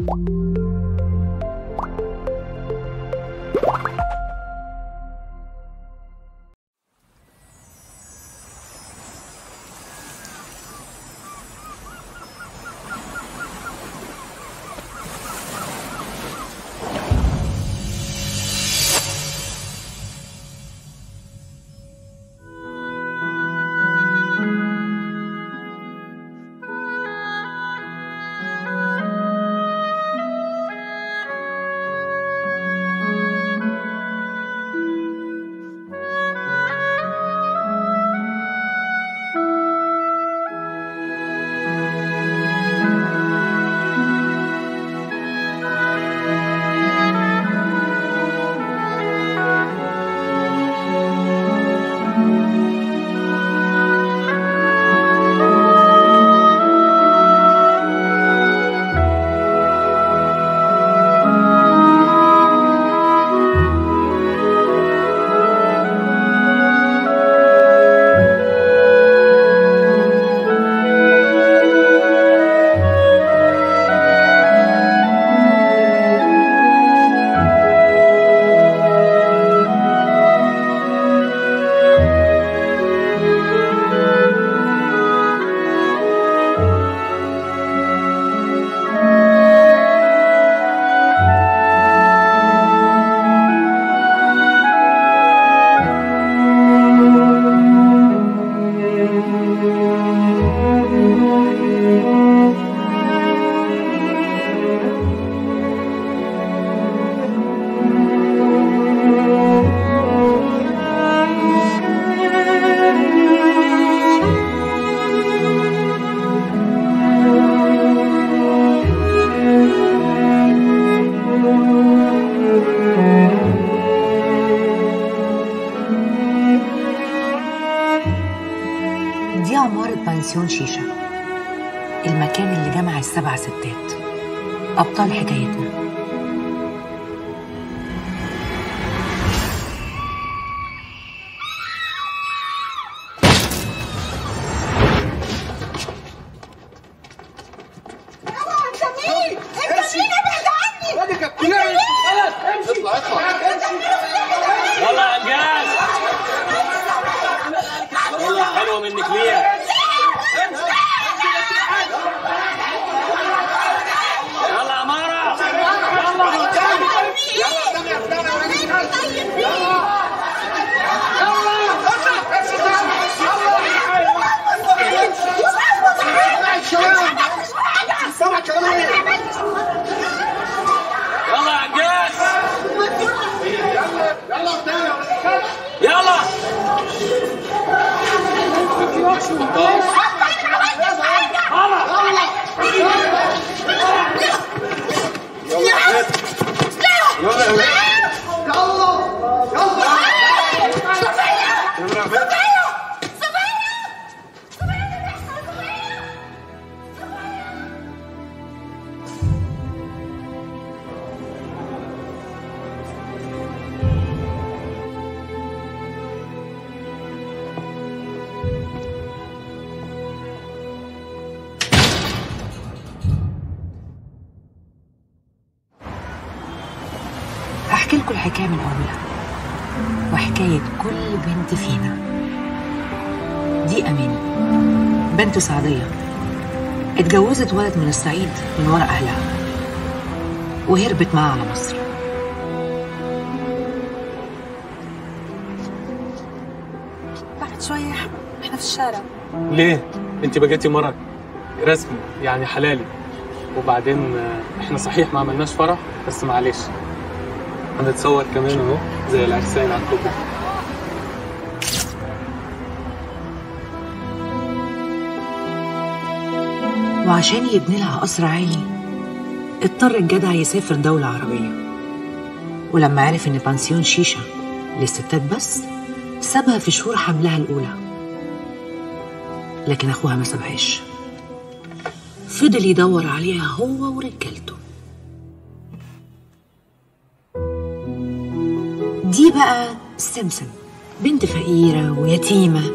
دي عمارة بنسيون شيشة المكان اللي جمع السبع ستات أبطال حكايتنا انت مين؟ انت مين ابعد عني؟ وادي كلها خلاص امشي اطلع اطلع يلا يا انجاز يلا حلوه منك ليا يلا يا مارا سامع كلامي يلا يا انجاز يلا قدام يلا يلا يلا هحكي لكم الحكاية من أولها وحكاية كل بنت فينا دي أماني بنت سعدية اتجوزت ولد من الصعيد من ورا أهلها وهربت معاه على مصر بعد شوية احنا في الشارع ليه؟ انت بقيتي مرض رسمي يعني حلالي وبعدين آه، احنا صحيح ما عملناش فرح بس معلش هنتصور كمان اهو زي العرسان على الكوبري وعشان يبني لها قصر عالي اضطر الجدع يسافر دولة عربية ولما عرف إن بانسيون شيشة للستات بس سابها في شهور حملها الأولى لكن أخوها ما سابهاش فضل يدور عليها هو ورجالته دي بقى سمسم بنت فقيرة ويتيمة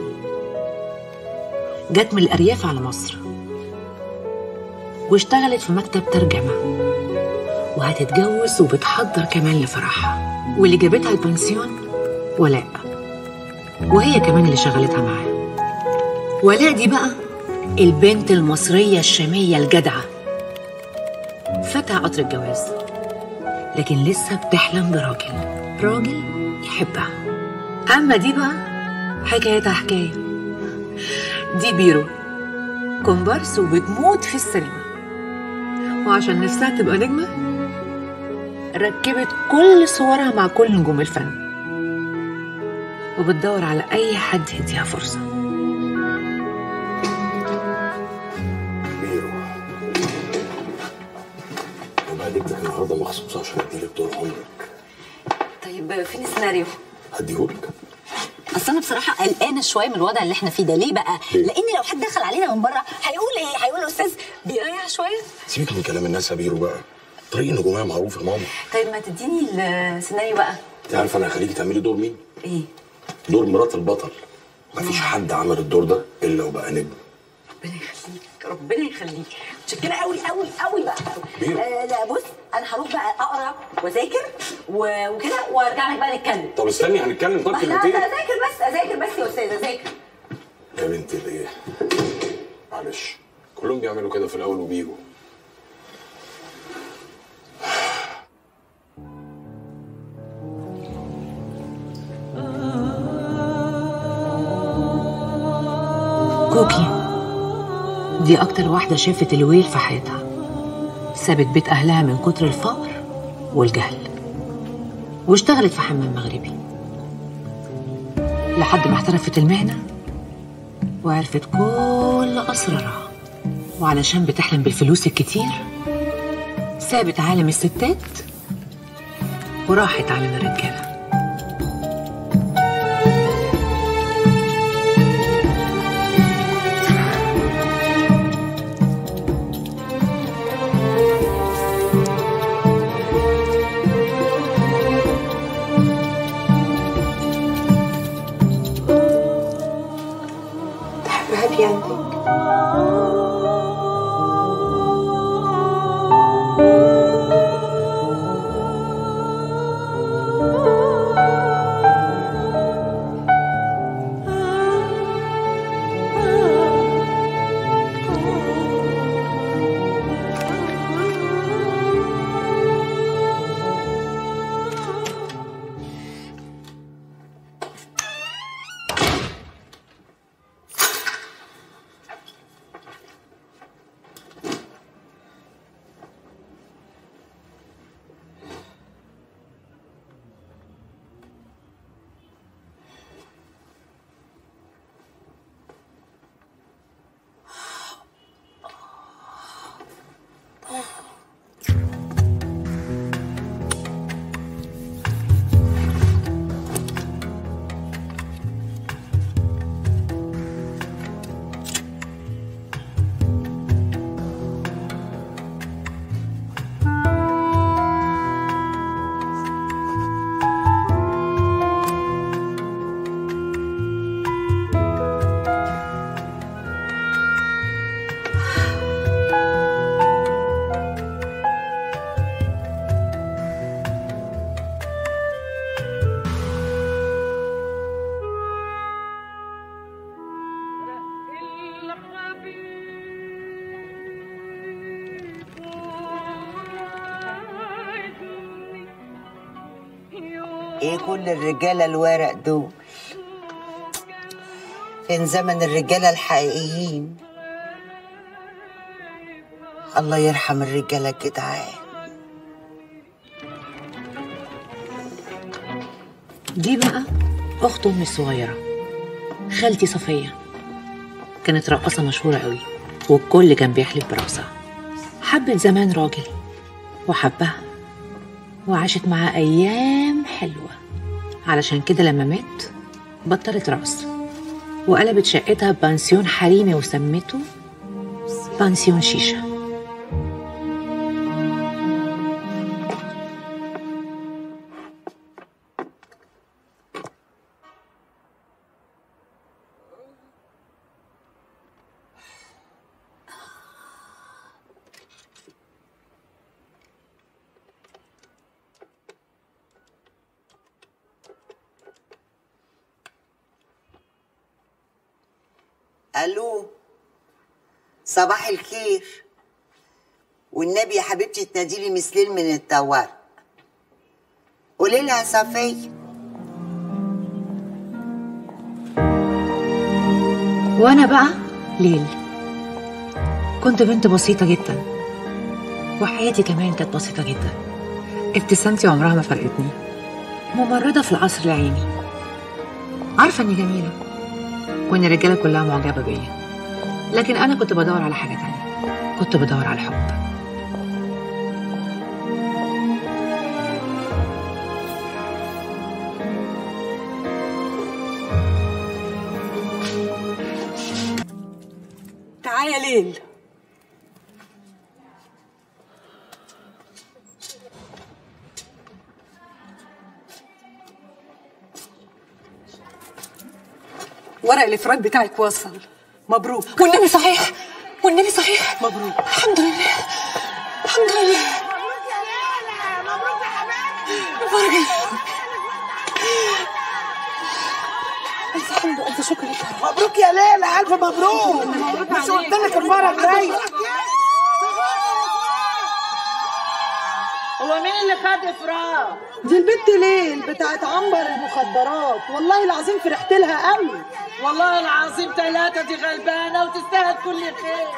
جت من الأرياف على مصر واشتغلت في مكتب ترجمة وهتتجوز وبتحضر كمان لفرحها واللي جابتها البنسيون ولاء وهي كمان اللي شغلتها معاها ولاء دي بقى البنت المصرية الشامية الجدعة فاتها قطر الجواز لكن لسه بتحلم براجل راجل يحبها أما دي بقى حكايتها حكاية دي بيرو كومبارس وبتموت في السينما وعشان نفسها تبقى نجمة ركبت كل صورها مع كل نجوم الفن وبتدور على أي حد يديها فرصة بيرو انا جبتك النهارده مخصوص عشان اديلك دور عمرك طيب فين السيناريو؟ هديهولك اصل انا بصراحه قلقانه شويه من الوضع اللي احنا فيه ده ليه بقى؟ ليه؟ لان لو حد دخل علينا من بره هيقول ايه؟ هيقول الاستاذ بيريح شويه؟ سيبك من كلام الناس يا بيرو بقى طريق النجوميه معروف يا ماما طيب ما تديني السيناريو بقى انت عارف انا هخليكي تعملي دور مين؟ ايه؟ دور مرات البطل مفيش حد عمل الدور ده الا وبقى نجم ربنا يخليك ربنا يخليك متشكره قوي قوي قوي بقى بيرو. آه لا بص انا هروح بقى اقرا واذاكر و- وكده وارجع لك بقى نتكلم طب استني هنتكلم طب لا كلمتين لا اذاكر بس اذاكر بس يا استاذ اذاكر يا بنتي الايه معلش كلهم بيعملوا كده في الاول وبيجوا كوكي دي أكتر واحدة شافت الويل في حياتها سابت بيت أهلها من كتر الفقر والجهل واشتغلت في حمام مغربي لحد ما احترفت المهنة وعرفت كل أسرارها وعلشان بتحلم بالفلوس الكتير سابت عالم الستات وراحت عالم الرجاله تحب هابي اندنج ايه كل الرجاله الورق دول فين زمن الرجاله الحقيقيين الله يرحم الرجاله الجدعان دي بقى أخت أمي الصغيرة خالتي صفية كانت رقاصة مشهورة قوي والكل كان بيحلف برقصها حبت زمان راجل وحبها وعاشت معاه أيام حلوة علشان كده لما مات بطلت رقص وقلبت شقتها بانسيون حريمي وسمته بانسيون شيشة الو صباح الخير والنبي يا حبيبتي تناديلي مسلين من الطوارئ قولي لها صفيه وانا بقى ليل كنت بنت بسيطة جدا وحياتي كمان كانت بسيطة جدا ابتسامتي عمرها ما فرقتني ممرضة في العصر العيني عارفة اني جميلة وان الرجالة كلها معجبة بيا لكن انا كنت بدور على حاجة تانية كنت بدور على الحب تعالى يا ليل ورق الافراج بتاعك وصل مبروك والنبي صحيح والنبي صحيح مبروك الحمد لله الحمد لله مبروك يا حبيبي مبارك الله. الف حمد والف شكر لك يا رب مبروك يا ليلى الف مبروك مش قلت لك المره الجايه هو مين اللي خد افراج؟ دي البت ليل بتاعت عنبر المخدرات والله العظيم فرحت لها قوي والله العظيم ثلاثة دي غلبانة وتستاهل كل خير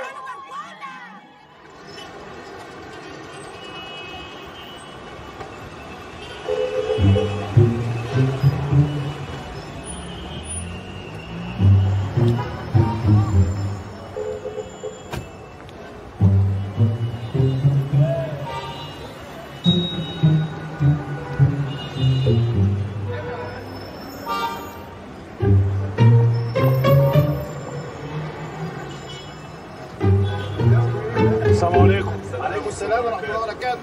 السلام عليكم وعليكم السلام ورحمه الله وبركاته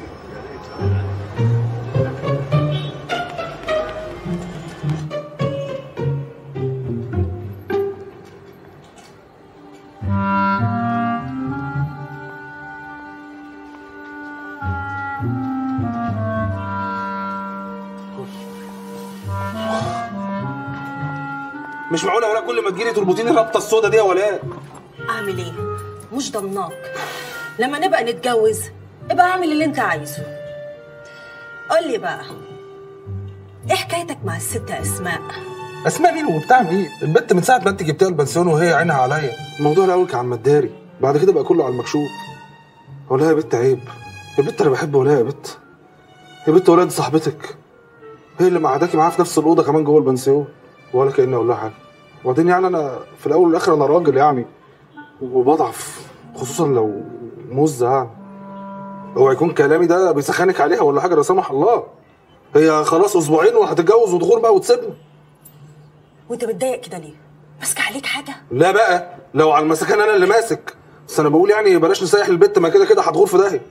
مش معقوله ولا كل ما تجيلي تربطيني الربطه السودا دي يا ولاء اعمل ايه مش ضمناك لما نبقى نتجوز ابقى اعمل اللي انت عايزه قول لي بقى ايه حكايتك مع الست اسماء اسماء مين وبتاع مين البت من ساعه ما انت جبتيها البنسيون وهي عينها عليا الموضوع الاول كان على المداري بعد كده بقى كله على المكشوف اقول لها يا بت عيب يا بت انا بحب ولاء يا بت يا بت ولاء دي صاحبتك هي اللي معداكي معاها في نفس الاوضه كمان جوه البنسيون ولا كاني اقول لها حاجه وبعدين يعني انا في الاول والاخر انا راجل يعني وبضعف خصوصا لو مزه يعني اوعى يكون كلامي ده بيسخنك عليها ولا حاجه لا سمح الله هي خلاص اسبوعين وهتتجوز ودخول بقى وتسيبني وانت متضايق كده ليه ماسك عليك حاجه لا بقى لو على المسكن انا اللي ماسك بس انا بقول يعني بلاش نسيح البت ما كده كده هتغور في داهيه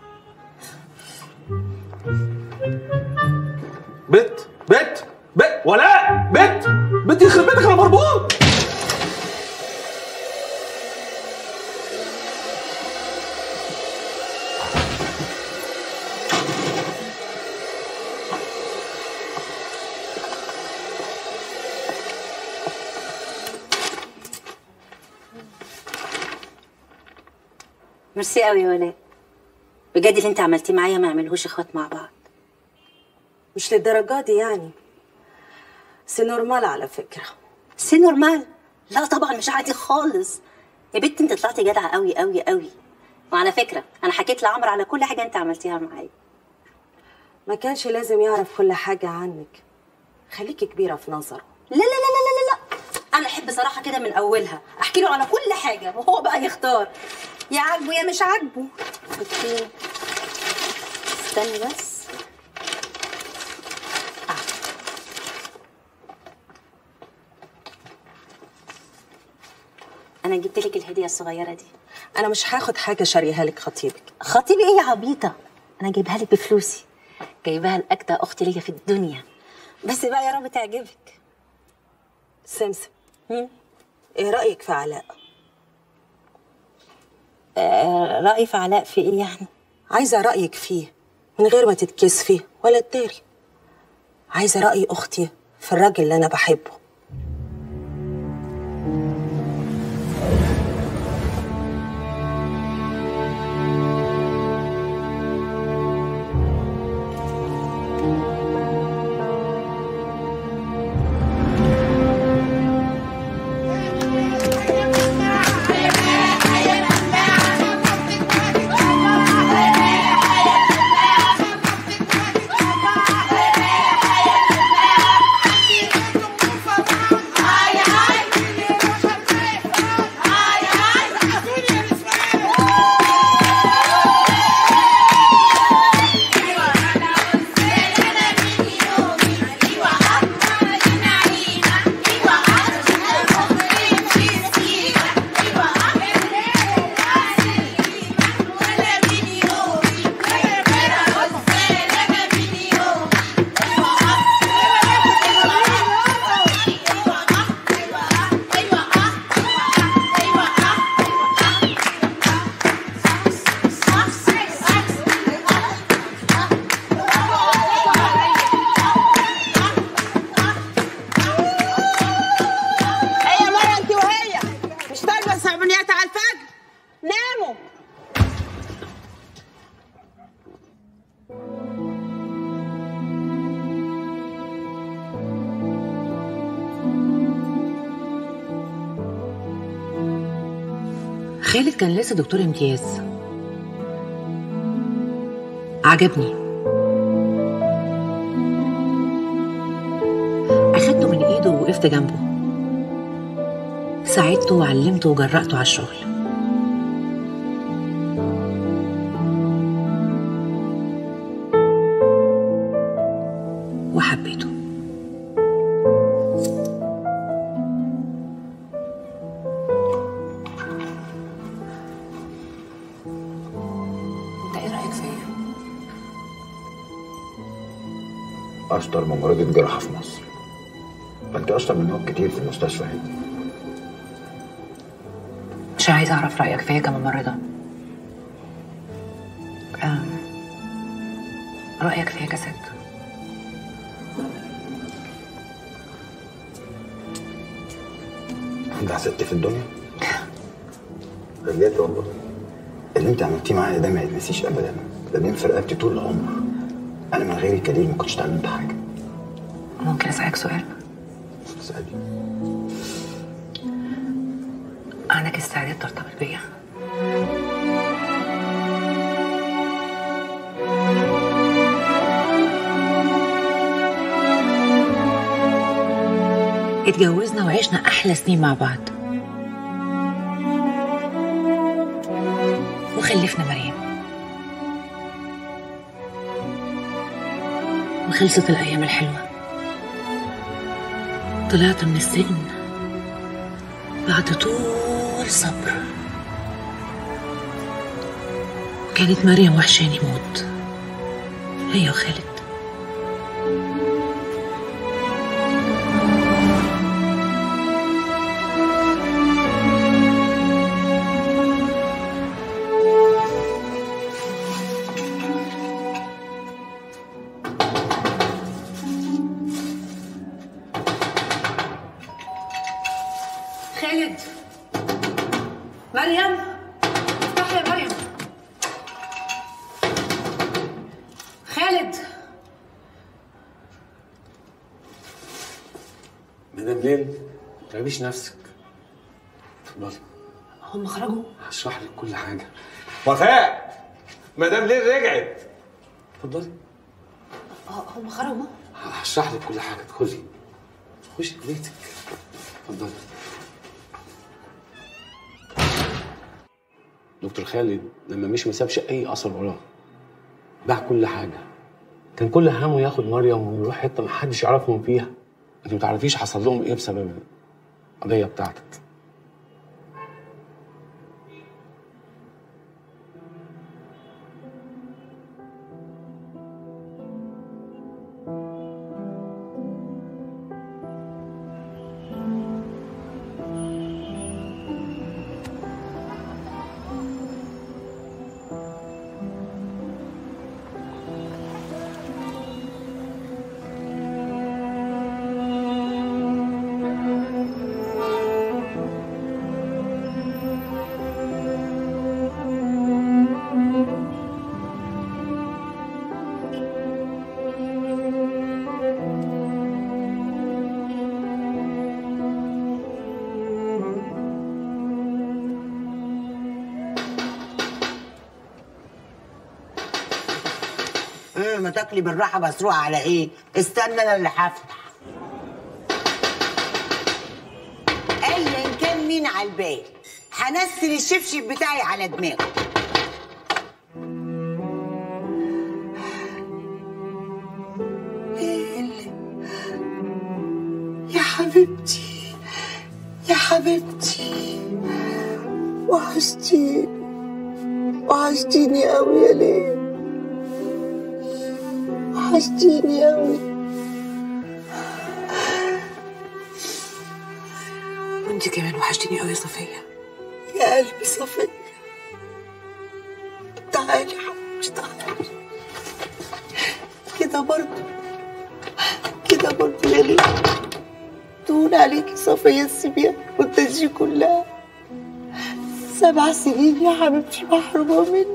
بت بت بت ولا بت بت يخرب بيتك انا مربوط ميرسي قوي يا ولاء بجد اللي انت عملتيه معايا ما يعملهوش اخوات مع بعض مش للدرجه دي يعني سي نورمال على فكره سي نورمال لا طبعا مش عادي خالص يا بنت انت طلعتي جدعه قوي قوي قوي وعلى فكره انا حكيت لعمرو على كل حاجه انت عملتيها معايا ما كانش لازم يعرف كل حاجه عنك خليكي كبيره في نظره لا لا لا لا لا لا انا احب صراحه كده من اولها احكي له على كل حاجه وهو بقى يختار يا عاجبه يا مش عاجبه اوكي استني بس آه. انا جبت لك الهديه الصغيره دي انا مش هاخد حاجه شاريها لك خطيبك خطيبي ايه يا عبيطه انا جايبها لك بفلوسي جايباها لاجدع اختي ليا في الدنيا بس بقى يا رب تعجبك سمسم ايه رايك في علاء آه رايي في علاء في ايه يعني عايزه رايك فيه من غير ما تتكسفي ولا تداري عايزه راي اختي في الراجل اللي انا بحبه خالد كان لسه دكتور امتياز عجبني أخدته من إيده ووقفت جنبه ساعدته وعلمته وجرأته على الشغل وحبيته انت ايه رايك فيا؟ اشطر ممرضة جراحة في مصر انت اشطر منهم كتير في المستشفى هنا مش عايزه اعرف رايك فيا كممرضه آم، رايك فيا كست انت ست في الدنيا بجد والله اللي انت عملتيه معايا ده ما يتنسيش ابدا ده بينفع رقبتي طول العمر انا من غيرك يا ليل ما كنتش اتعلمت حاجه ممكن اسالك سؤال اسالي عندك استعداد ترتبط بيا اتجوزنا وعشنا احلى سنين مع بعض وخلفنا مريم وخلصت الايام الحلوه طلعت من السجن بعد طول صبر كانت مريم وحشاني موت هي وخالد خالد مريم افتحي يا مريم خالد مدام ليل ما تتعبيش نفسك اتفضلي هم خرجوا هشرح لك كل حاجه وفاء مدام ليل رجعت اتفضلي اه هم خرجوا هشرح لك كل حاجه ادخلي خشي بيتك اتفضلي دكتور خالد لما مش ما سابش اي اثر وراه باع كل حاجه كان كل همه ياخد مريم ويروح حته ما حدش يعرفهم فيها انت ما تعرفيش حصل لهم ايه بسبب القضيه بتاعتك امم ما تاكلي بالراحه مسروقه على ايه استنى انا اللي هفتح ايا كان مين على البال هنزل الشبشب بتاعي على دماغه يا حبيبتي يا حبيبتي وحشتيني وحشتيني قوي يا ليل وحشتيني قوي وانت كمان وحشتيني قوي يا صفيه يا قلبي صفية تعالي يا حبيبتي تعالي كده برضه كده برضه يا ليل تهون عليكي صفية السبيان والتجي كلها سبع سنين يا حبيبتي محرومة مني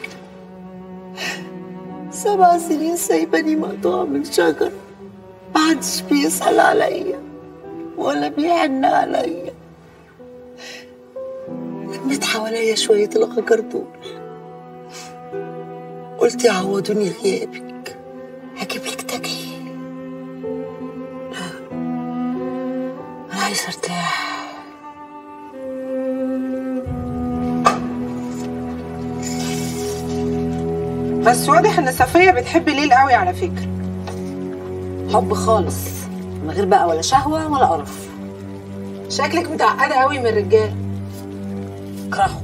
سبع سنين سايباني مقطوعة من شجرة محدش بيسأل عليا ولا بيحن عليا لميت حواليا شوية الغجر دول قلت يعوضوني غيابك هجيب لك تاكلي لا أنا عايزة أرتاح بس واضح ان صفيه بتحب ليل قوي على فكره حب خالص من غير بقى ولا شهوه ولا قرف شكلك متعقده قوي من الرجال اكرهه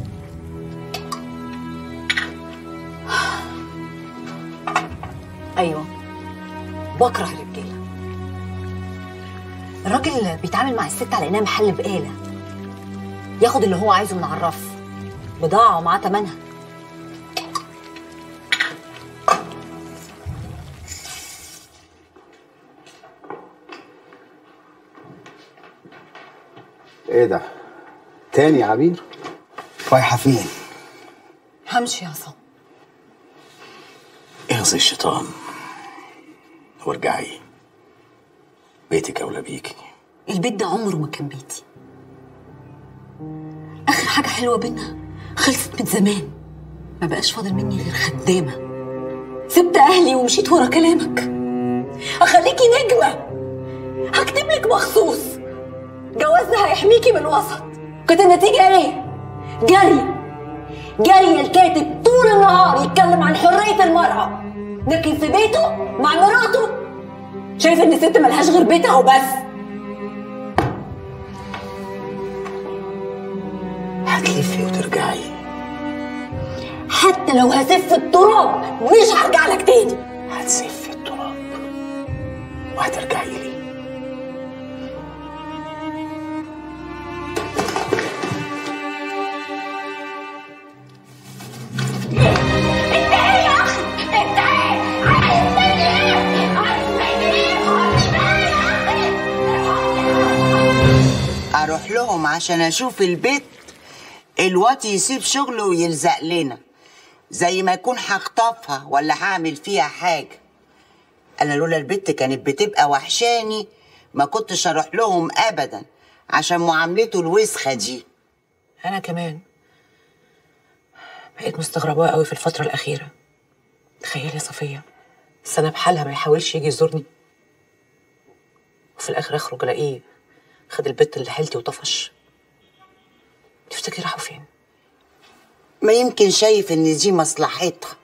ايوه بكره الرجاله الراجل بيتعامل مع الست على انها محل بقاله ياخد اللي هو عايزه من على الرف بضاعه ومعاه تمنها ايه ده؟ تاني يا عبير؟ رايحة فين؟ همشي يا عصام اغزي الشيطان وارجعي بيتك اولى بيكي البيت ده عمره ما كان بيتي اخر حاجه حلوه بينا خلصت من زمان ما بقاش فاضل مني غير خدامه سبت اهلي ومشيت ورا كلامك اخليكي نجمه هكتب لك مخصوص جوازنا هيحميكي من الوسط كانت النتيجه ايه جري جري الكاتب طول النهار يتكلم عن حريه المراه لكن في بيته مع مراته شايف ان الست ملهاش غير بيتها وبس هتلفي وترجعي حتى لو هسف التراب مش هرجع لك تاني هتسفي التراب وهترجعي لي اروح لهم عشان اشوف البيت الواد يسيب شغله ويلزق لنا زي ما يكون هخطفها ولا هعمل فيها حاجه انا لولا البت كانت بتبقى وحشاني ما كنتش اروح لهم ابدا عشان معاملته الوسخه دي انا كمان بقيت مستغربة قوي في الفترة الأخيرة تخيلي يا صفية السنة بحالها ما يحاولش يجي يزورني وفي الآخر أخرج ألاقيه خد البت اللي حيلتي وطفش تفتكري راحوا فين؟ ما يمكن شايف ان دي مصلحتها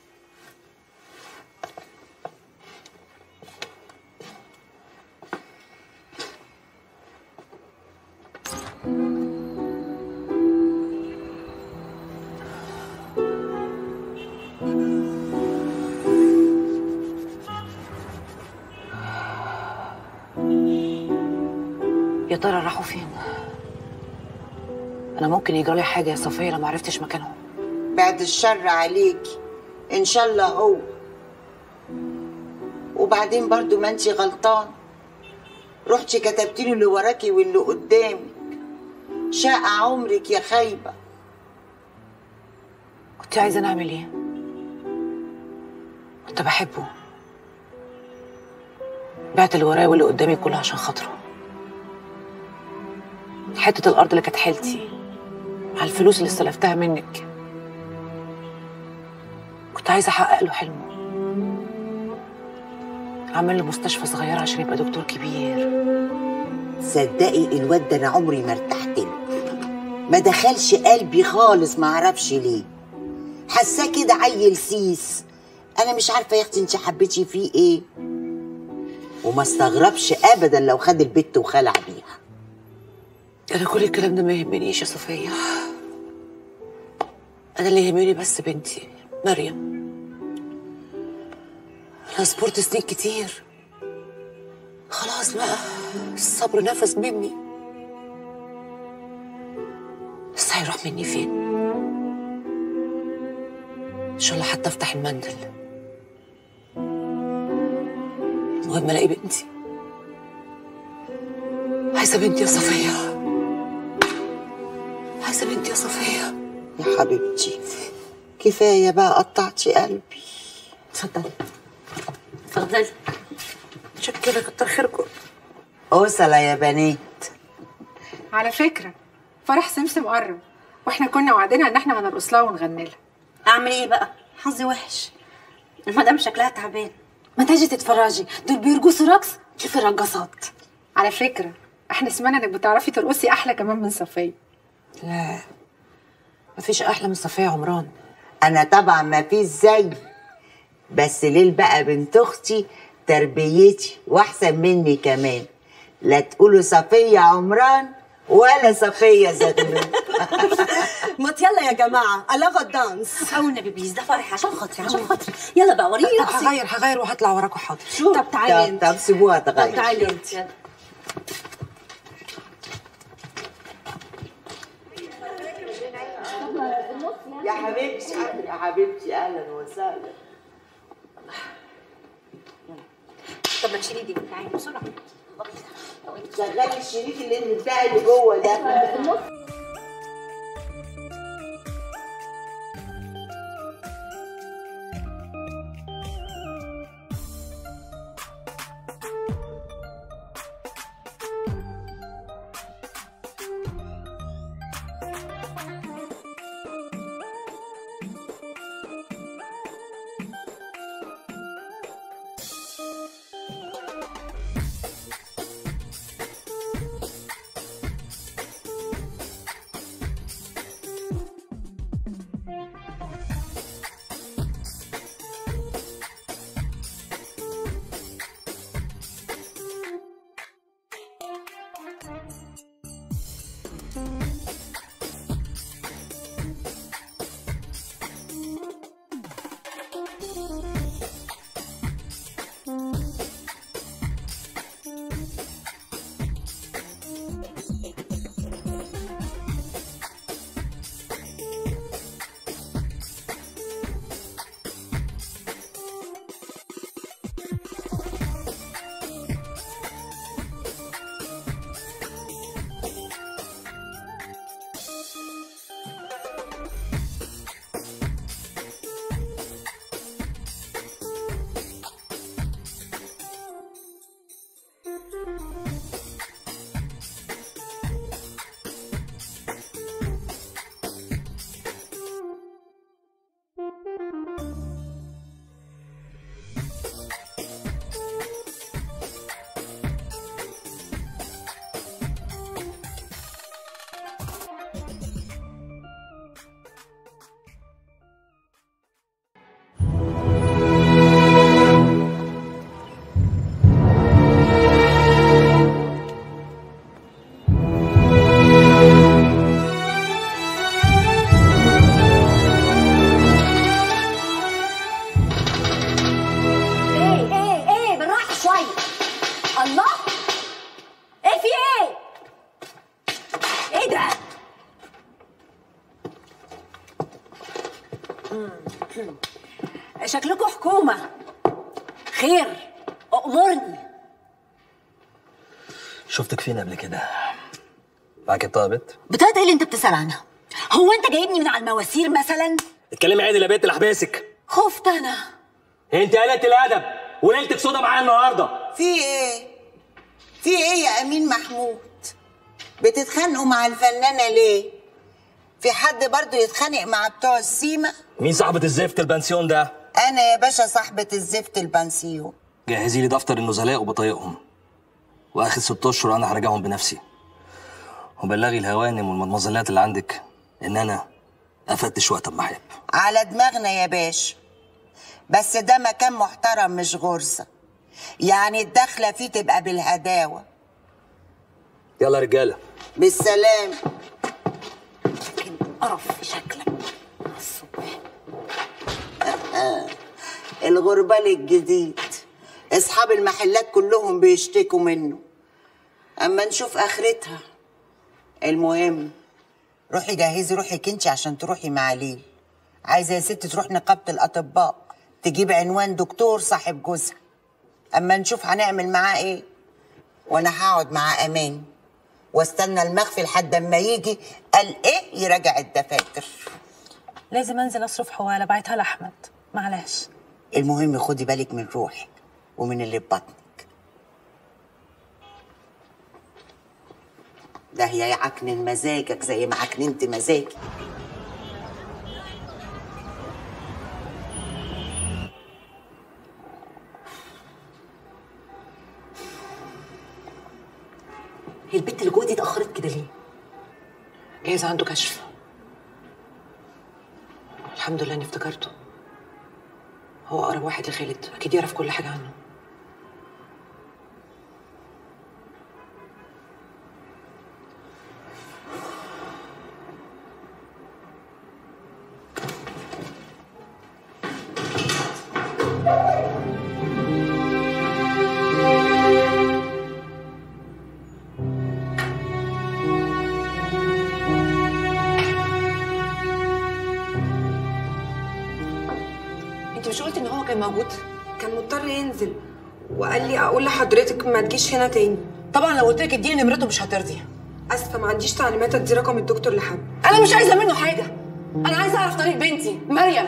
يا ترى راحوا فين؟ أنا ممكن يجرالي حاجة يا صفية لو معرفتش مكانهم بعد الشر عليكي ان شاء الله هو وبعدين برضو ما انتي غلطان رحتي كتبتي له اللي وراكي واللي قدامك شاء عمرك يا خايبه كنت عايزة نعمل إيه؟ كنت بحبه بعت اللي ورايا واللي قدامي كله عشان خاطره حتة الأرض اللي كانت حيلتي على الفلوس اللي استلفتها منك كنت عايزة أحقق له حلمه أعمل له مستشفى صغيرة عشان يبقى دكتور كبير صدقي الواد ده انا عمري ما ارتحت له ما دخلش قلبي خالص ما اعرفش ليه حاساه كده عيل سيس انا مش عارفه يا اختي انت حبيتي فيه ايه وما استغربش ابدا لو خد البت وخلع بيها أنا كل الكلام ده ما يهمنيش يا صفية أنا اللي يهمني بس بنتي مريم أنا صبرت سنين كتير خلاص بقى الصبر نفس مني بس هيروح مني فين إن شاء الله حتى أفتح المندل المهم ألاقي بنتي عايزة بنتي يا صفية عايزة بنتي يا صفية يا حبيبتي كفايه بقى قطعتي قلبي اتفضلي اتفضلي شكرا كتر خيركم اوصله يا بنات على فكرة فرح سمسم قرب واحنا كنا وعدنا ان احنا هنرقص لها ونغني لها اعمل ايه بقى حظي وحش المدام شكلها تعبان ما تجي تتفرجي دول بيرقصوا رقص شوفي الرقصات على فكره احنا سمعنا انك بتعرفي ترقصي احلى كمان من صفيه لا مفيش احلى من صفيه عمران انا طبعا ما فيش زي بس ليل بقى بنت اختي تربيتي واحسن مني كمان لا تقولوا صفيه عمران ولا صفيه زغلول ما يلا يا جماعه الغى الدانس او النبي بليز ده فرح عشان خاطري عشان خاطري يلا بقى وريني طب رقصي. هغير هغير وهطلع وراكوا حاضر شو طب تعالي انت طب سيبوها تغير طب تعالي انت يلا. يا حبيبتي يا حبيبتي اهلا وسهلا طب ما تشيلي دي تعالي بسرعه شغلي الشريك اللي بتاعي اللي جوه ده ايه ايه ايه بالراحه شويه الله ايه في ايه ايه ده شكلكم حكومه خير امرني شفتك فين قبل كده معاك بطاقة بت بطاقه ايه اللي انت بتسال عنها هو انت جايبني من على المواسير مثلا اتكلمي عادل يا بنت اللي حباسك خفت انا انت قلة الادب وليلتك سودا معايا النهارده في ايه في ايه يا امين محمود بتتخانقوا مع الفنانه ليه في حد برضو يتخانق مع بتوع السيما مين صاحبة الزفت البنسيون ده انا يا باشا صاحبه الزفت البنسيون جهزي لي دفتر النزلاء وبطايقهم واخر ست اشهر انا هراجعهم بنفسي وبلغي الهوانم والمدمزلات اللي عندك ان انا افتش وقت ما احب على دماغنا يا باشا بس ده مكان محترم مش غرزه يعني الدخله فيه تبقى بالهداوه يلا يا رجاله بالسلام قرف في شكلك الصبح الغربال الجديد اصحاب المحلات كلهم بيشتكوا منه اما نشوف اخرتها المهم روحي جهزي روحك انت عشان تروحي مع ليل عايزه يا ست تروح نقابه الاطباء تجيب عنوان دكتور صاحب جوزها اما نشوف هنعمل معاه ايه وانا هقعد مع امان واستنى المخفي لحد اما يجي قال ايه يراجع الدفاتر لازم انزل اصرف حواله بعتها لاحمد معلش المهم خدي بالك من روحك ومن اللي في بطنك ده هي يعكنن مزاجك زي ما عكننت مزاجي هي البت اللي جوه دي اتاخرت كده ليه جايز عنده كشف الحمد لله اني افتكرته هو اقرب واحد لخالد اكيد يعرف كل حاجه عنه انت مش قلت ان هو كان موجود كان مضطر ينزل وقال لي اقول لحضرتك ما تجيش هنا تاني طبعا لو قلت لك اديني نمرته مش هترضي اسفه ما عنديش تعليمات ادي رقم الدكتور لحد انا مش عايزه منه حاجه انا عايزه اعرف طريق بنتي مريم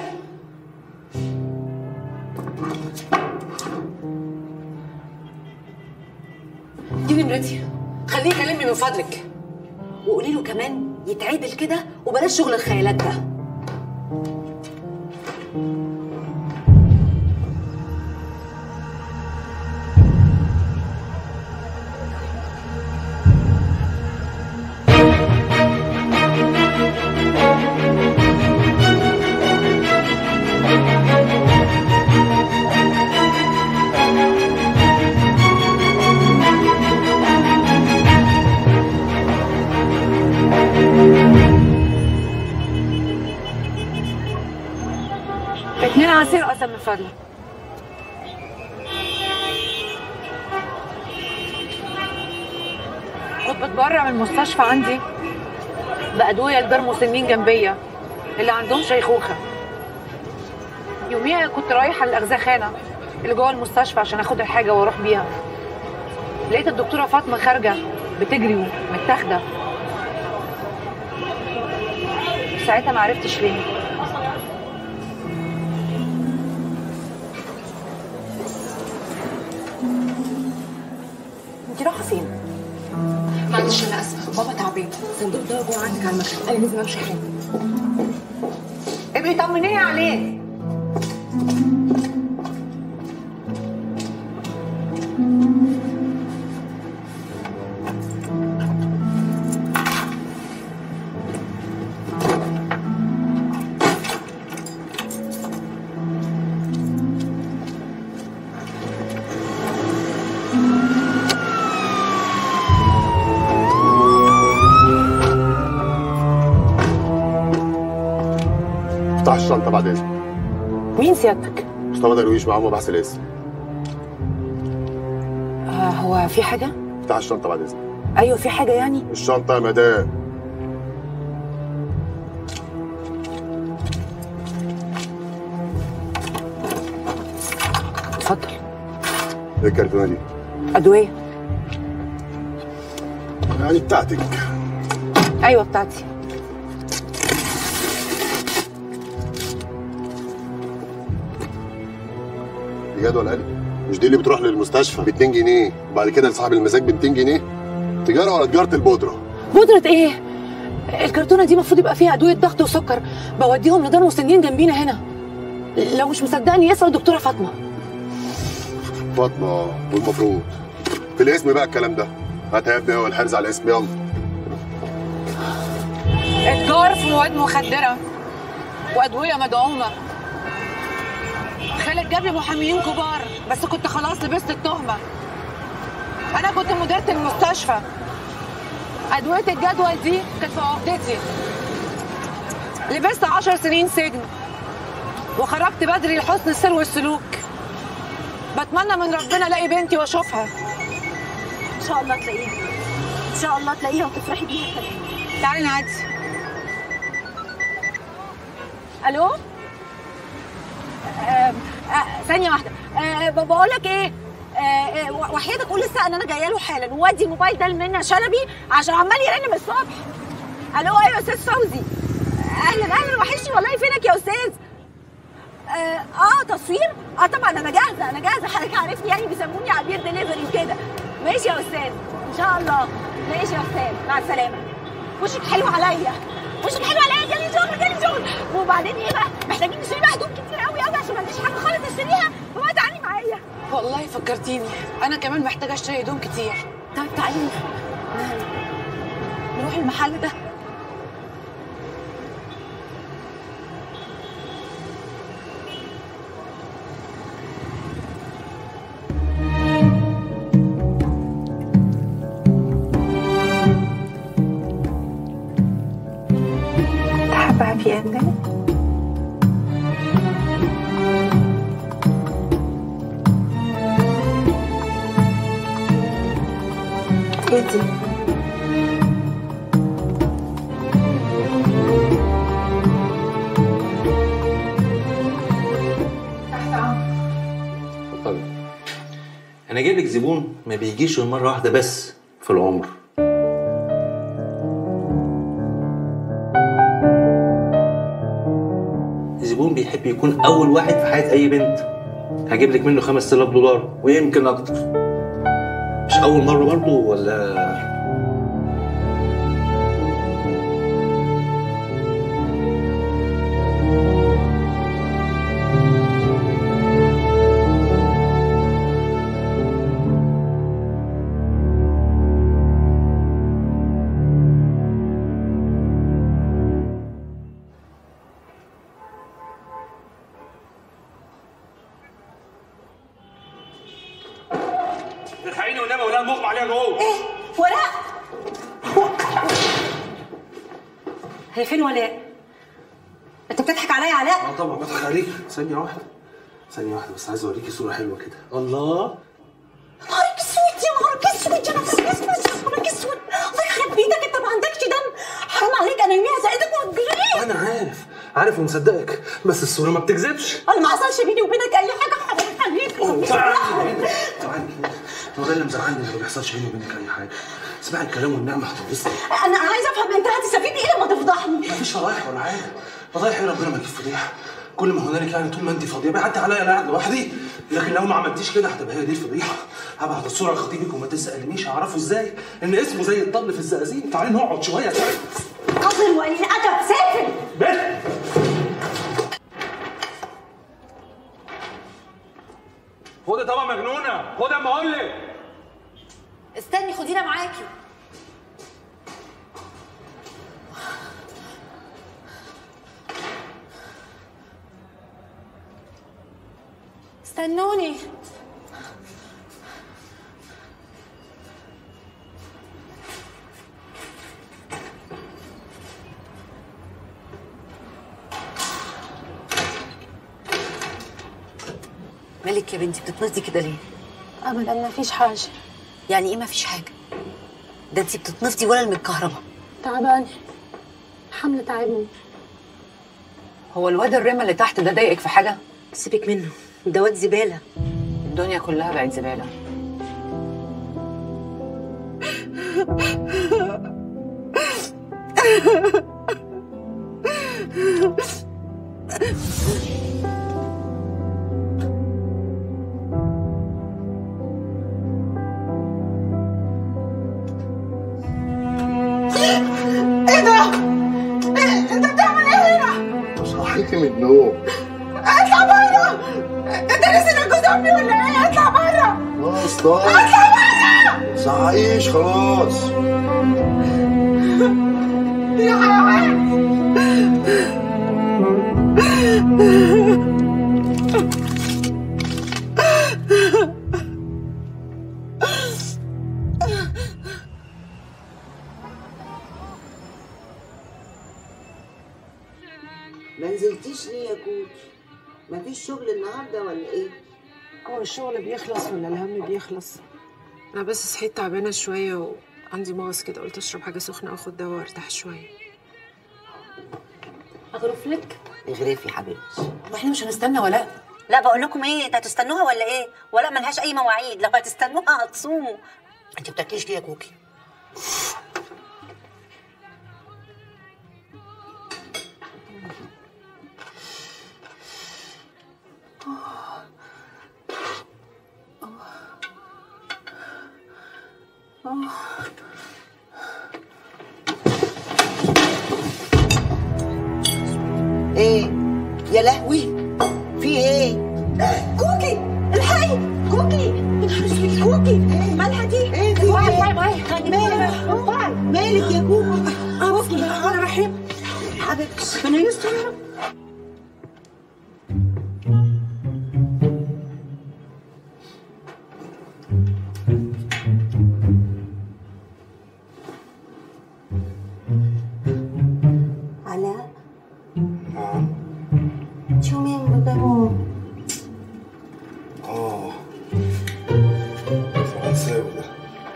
دي نمرتي خليه يكلمني من فضلك وقولي له كمان يتعدل كده وبلاش شغل الخيالات ده اتنين عصير قسم من فضلك كنت بتبرع من المستشفى عندي بأدوية لدار مسنين جنبية اللي عندهم شيخوخة يوميها كنت رايحة للأغزخانة اللي جوه المستشفى عشان اخد الحاجة واروح بيها لقيت الدكتورة فاطمة خارجة بتجري ومتاخدة ساعتها ما عرفتش ليه انت رايحه فين؟ معلش انا اسفه بابا تعبان صندوق ده جوه عندك على المكتب انا لازم امشي حالا ابقي طمنيني عليه افتح الشنطه بعد اذنك مين سيادتك؟ مصطفى درويش معاه مباحث الاسم آه هو في حاجه؟ افتح الشنطه بعد اذنك ايوه في حاجه يعني؟ الشنطه يا مدام اتفضل ايه الكرتونه دي؟ ادويه يعني بتاعتك ايوه بتاعتي دي جدول قلب مش دي اللي بتروح للمستشفى ب 2 جنيه وبعد كده لصاحب المزاج ب 200 جنيه تجاره ولا تجاره البودره بودرة ايه؟ الكرتونة دي المفروض يبقى فيها أدوية ضغط وسكر بوديهم لدار مسنين جنبينا هنا لو مش مصدقني يسأل الدكتورة فاطمة فاطمه والمفروض في الاسم بقى الكلام ده هات يا ابني هو الحرز على الاسم يلا اتجار في مواد مخدرة وأدوية مدعومة خالد جاب لي محاميين كبار بس كنت خلاص لبست التهمة أنا كنت مديرة المستشفى أدوية الجدول دي كانت في عقدتي لبست عشر سنين سجن وخرجت بدري لحسن السير والسلوك بتمنى من ربنا الاقي بنتي واشوفها ان شاء الله تلاقيها ان شاء الله تلاقيها وتفرحي بيها كمان تعالي نعدي الو آه، آه، ثانية واحدة آه، بقول لك ايه آه، آه، وحياتك قول لسه ان انا جايه له حالا وودي الموبايل ده لمنى شلبي عشان عمال يرن من الصبح الو ايوه يا استاذ فوزي اهلا اهلا وحشني والله فينك يا استاذ اه, آه تصوير اه طبعا انا جاهزه انا جاهزه حضرتك عارفني يعني بيسموني عبير دليفري وكده ماشي يا استاذ ان شاء الله ماشي يا استاذ مع السلامه وشك حلو عليا وشك حلو عليا جالي شغل جالي شغل وبعدين ايه بقى محتاجين نشتري بقى هدوم كتير قوي قوي عشان ما عنديش حاجه خالص اشتريها فبقى تعالي معايا والله فكرتيني انا كمان محتاجه اشتري هدوم كتير طيب تعالي نروح المحل ده تحب هابي اندنج ايه دي اتفضلي انا جايب لك زبون ما بيجيش غير مره واحده بس في العمر زبون بيحب يكون اول واحد في حياه اي بنت هجيب لك منه 5000 دولار ويمكن اكتر مش اول مره برضه ولا الحقيني والنبي ولا المغمى عليها جوه ولاء هي فين ولاء؟ انت بتضحك عليا يا علاء؟ اه طبعا بضحك عليك ثانيه واحده ثانيه واحده بس عايز اوريكي صوره حلوه كده الله نهارك اسود يا نهارك اسود يا نهارك اسود يا نهارك اسود الله يخرب بيتك انت ما عندكش دم حرام عليك انا يوميها زقتك وهتجري انا عارف عارف ومصدقك بس الصوره ما بتكذبش انا ما حصلش بيني وبينك اي حاجه حرام عليك تعالي تعالي هو ده اللي مزعلني ان ما بيحصلش بيني وبينك اي حاجه اسمعي الكلام والنعمه هتنبسطي انا عايزه افهم انت هتستفيد ايه لما تفضحني مفيش فضايح ولا حاجه فضايح ايه ربنا ما يجيب فضيحه كل ما هنالك يعني طول ما انت فاضيه بيعدي عليا انا قاعد لوحدي لكن لو ما عملتيش كده هتبقى هي دي الفضيحه هبعت الصوره لخطيبك وما تسالنيش هعرفه ازاي ان اسمه زي الطبل في الزقازيق تعالي نقعد شويه تعالي قذر وقليل ادب سافل بنت خدي طبعا مجنونه خدي اما اقول لك استني خدينا معاكي استنوني مالك يا بنتي بتتنطي كده ليه؟ ابدا ما فيش حاجه يعني ايه ما فيش حاجه؟ ده انت بتتنفضي ولا المتكهربه تعبانه حمل تعبني هو الواد الرمى اللي تحت ده ضايقك في حاجه؟ سيبك منه ده واد زباله الدنيا كلها بقت زباله ايه ده؟ إيه- انت بتعمل ايه هنا؟ صحيتي من النوم اطلع بره! انت نسيت جوز امي ولا ايه؟ اطلع بره! خلاص طيب اطلع بره! صحيش خلاص يا حيوان! ما نزلتيش ليه يا كوكي مفيش شغل النهارده ولا ايه هو الشغل بيخلص ولا الهم بيخلص انا بس صحيت تعبانه شويه وعندي مغص كده قلت اشرب حاجه سخنه واخد دواء وارتاح شويه اغرف لك اغرفي حبيبتي واحنا مش هنستنى ولا لا بقول لكم ايه انتوا هتستنوها ولا ايه ولا ملهاش اي مواعيد لو هتستنوها هتصوموا انت بتاكليش ليه يا كوكي؟ ايه يا لهوي في ايه كوكي الحقي كوكي يا نهار اسود كوكي مالها دي؟ ايه في واي واي واي مالك مالك يا كوكي اه بسم الله الرحمن الرحيم حبيبتي ربنا يستر يا رب علاء شو مين بابا اه فرنساوي ده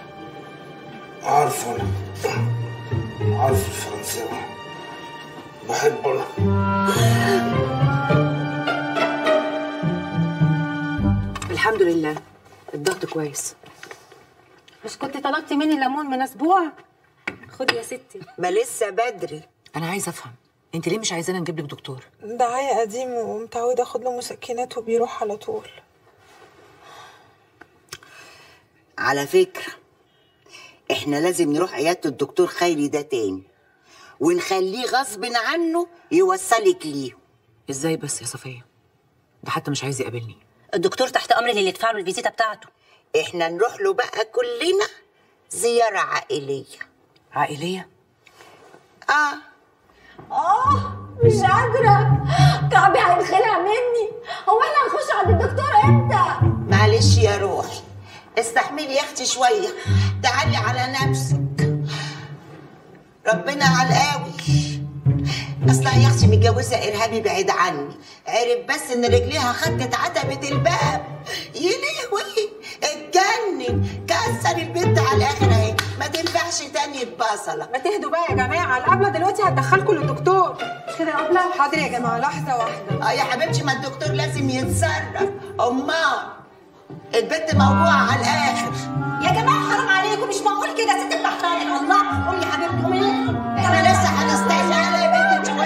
عارفه انا عارف الفرنساوي بحبه انا الحمد لله الضغط كويس مش كنت طلبتي مني ليمون من اسبوع خدي يا ستي ما لسه بدري انا عايزه افهم انت ليه مش عايزانا نجيب لك دكتور ده عيا قديم ومتعودة اخد له مسكنات وبيروح على طول على فكرة احنا لازم نروح عيادة الدكتور خيري ده تاني ونخليه غصب عنه يوصلك ليه ازاي بس يا صفيه ده حتى مش عايز يقابلني الدكتور تحت امر اللي يدفع له الفيزيتا بتاعته احنا نروح له بقى كلنا زيارة عائلية عائليه اه اه مش قادرة كعبي هينخلع مني هو احنا هنخش عند الدكتور امتى؟ معلش يا روحي استحملي يا اختي شوية تعالي على نفسك ربنا على القوي اصلها يا اختي متجوزة ارهابي بعيد عني عرف بس ان رجليها خدت عتبة الباب يلهوي اتجنن كسر البنت على الاخر اهي ما تنفعش تاني ببصلة ما تهدوا بقى يا جماعه القبله دلوقتي هتدخلكم للدكتور مش كده يا قبله حاضر يا جماعه لحظه واحده اه يا حبيبتي ما الدكتور لازم يتصرف امال البنت موجوعة على الاخر يا جماعة حرام عليكم مش معقول كده ست بتحترم الله قولي يا حبيبتي قولي احنا لسه هنستنى على يا بنت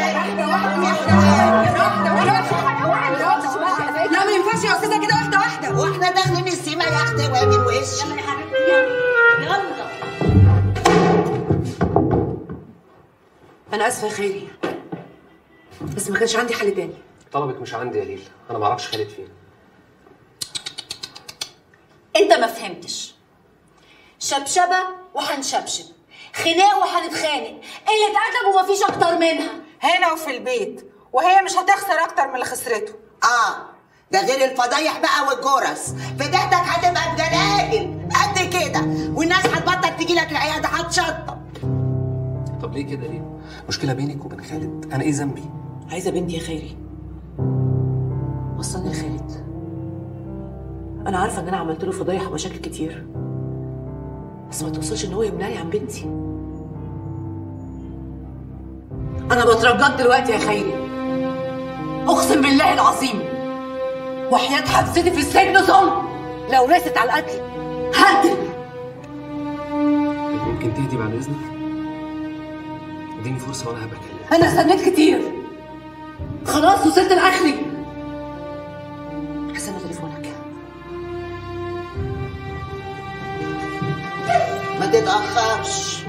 لا ما ينفعش يا استاذه كده واحده واحده واحنا داخلين السيما يا اختي وامن وشي يلا يا حبيبتي يلا يلا انا اسفه يا خيري بس ما كانش عندي حل تاني طلبك مش عندي يا ليل انا ما اعرفش خالد فين انت ما فهمتش شبشبة وهنشبشب خناق وهنتخانق قلة أدب ومفيش أكتر منها هنا وفي البيت وهي مش هتخسر اكتر من اللي خسرته اه ده غير الفضايح بقى والجرس فديتك هتبقى بجلاجل قد كده والناس هتبطل تجي لك العياده هتشطب طب ليه كده ليه مشكله بينك وبين خالد انا ايه ذنبي عايزه بنتي يا خيري وصلني لخالد انا عارفه ان انا عملت له فضايح ومشاكل كتير بس ما توصلش ان هو يمنعني عن بنتي انا بترجاك دلوقتي يا خيري اقسم بالله العظيم وحياة حبستي في السجن صم لو رست على القتل هقتل ممكن تهدي بعد اذنك اديني فرصه وانا هبقى اكلمك انا استنيت كتير خلاص وصلت لاخري حسن تليفونك ما تتاخرش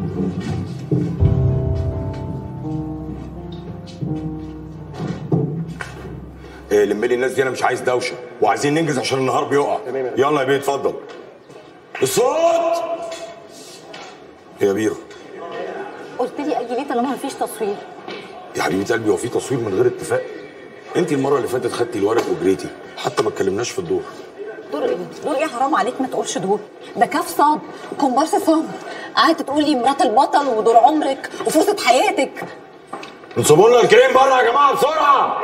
إيه لم لي الناس دي انا مش عايز دوشه وعايزين ننجز عشان النهار بيقع يلا يا بيه اتفضل الصوت يا بيرو قلت لي أجي ليه طالما مفيش تصوير يا حبيبه قلبي هو في تصوير من غير اتفاق انت المره اللي فاتت خدتي الورق وجريتي حتى ما اتكلمناش في الدور دور ايه؟ دور ايه حرام عليك ما تقولش دور ده كاف صاد كومبارس صاد قعدت تقولي مرات البطل ودور عمرك وفرصة حياتك انصبوا لنا الكريم بره يا جماعه بسرعه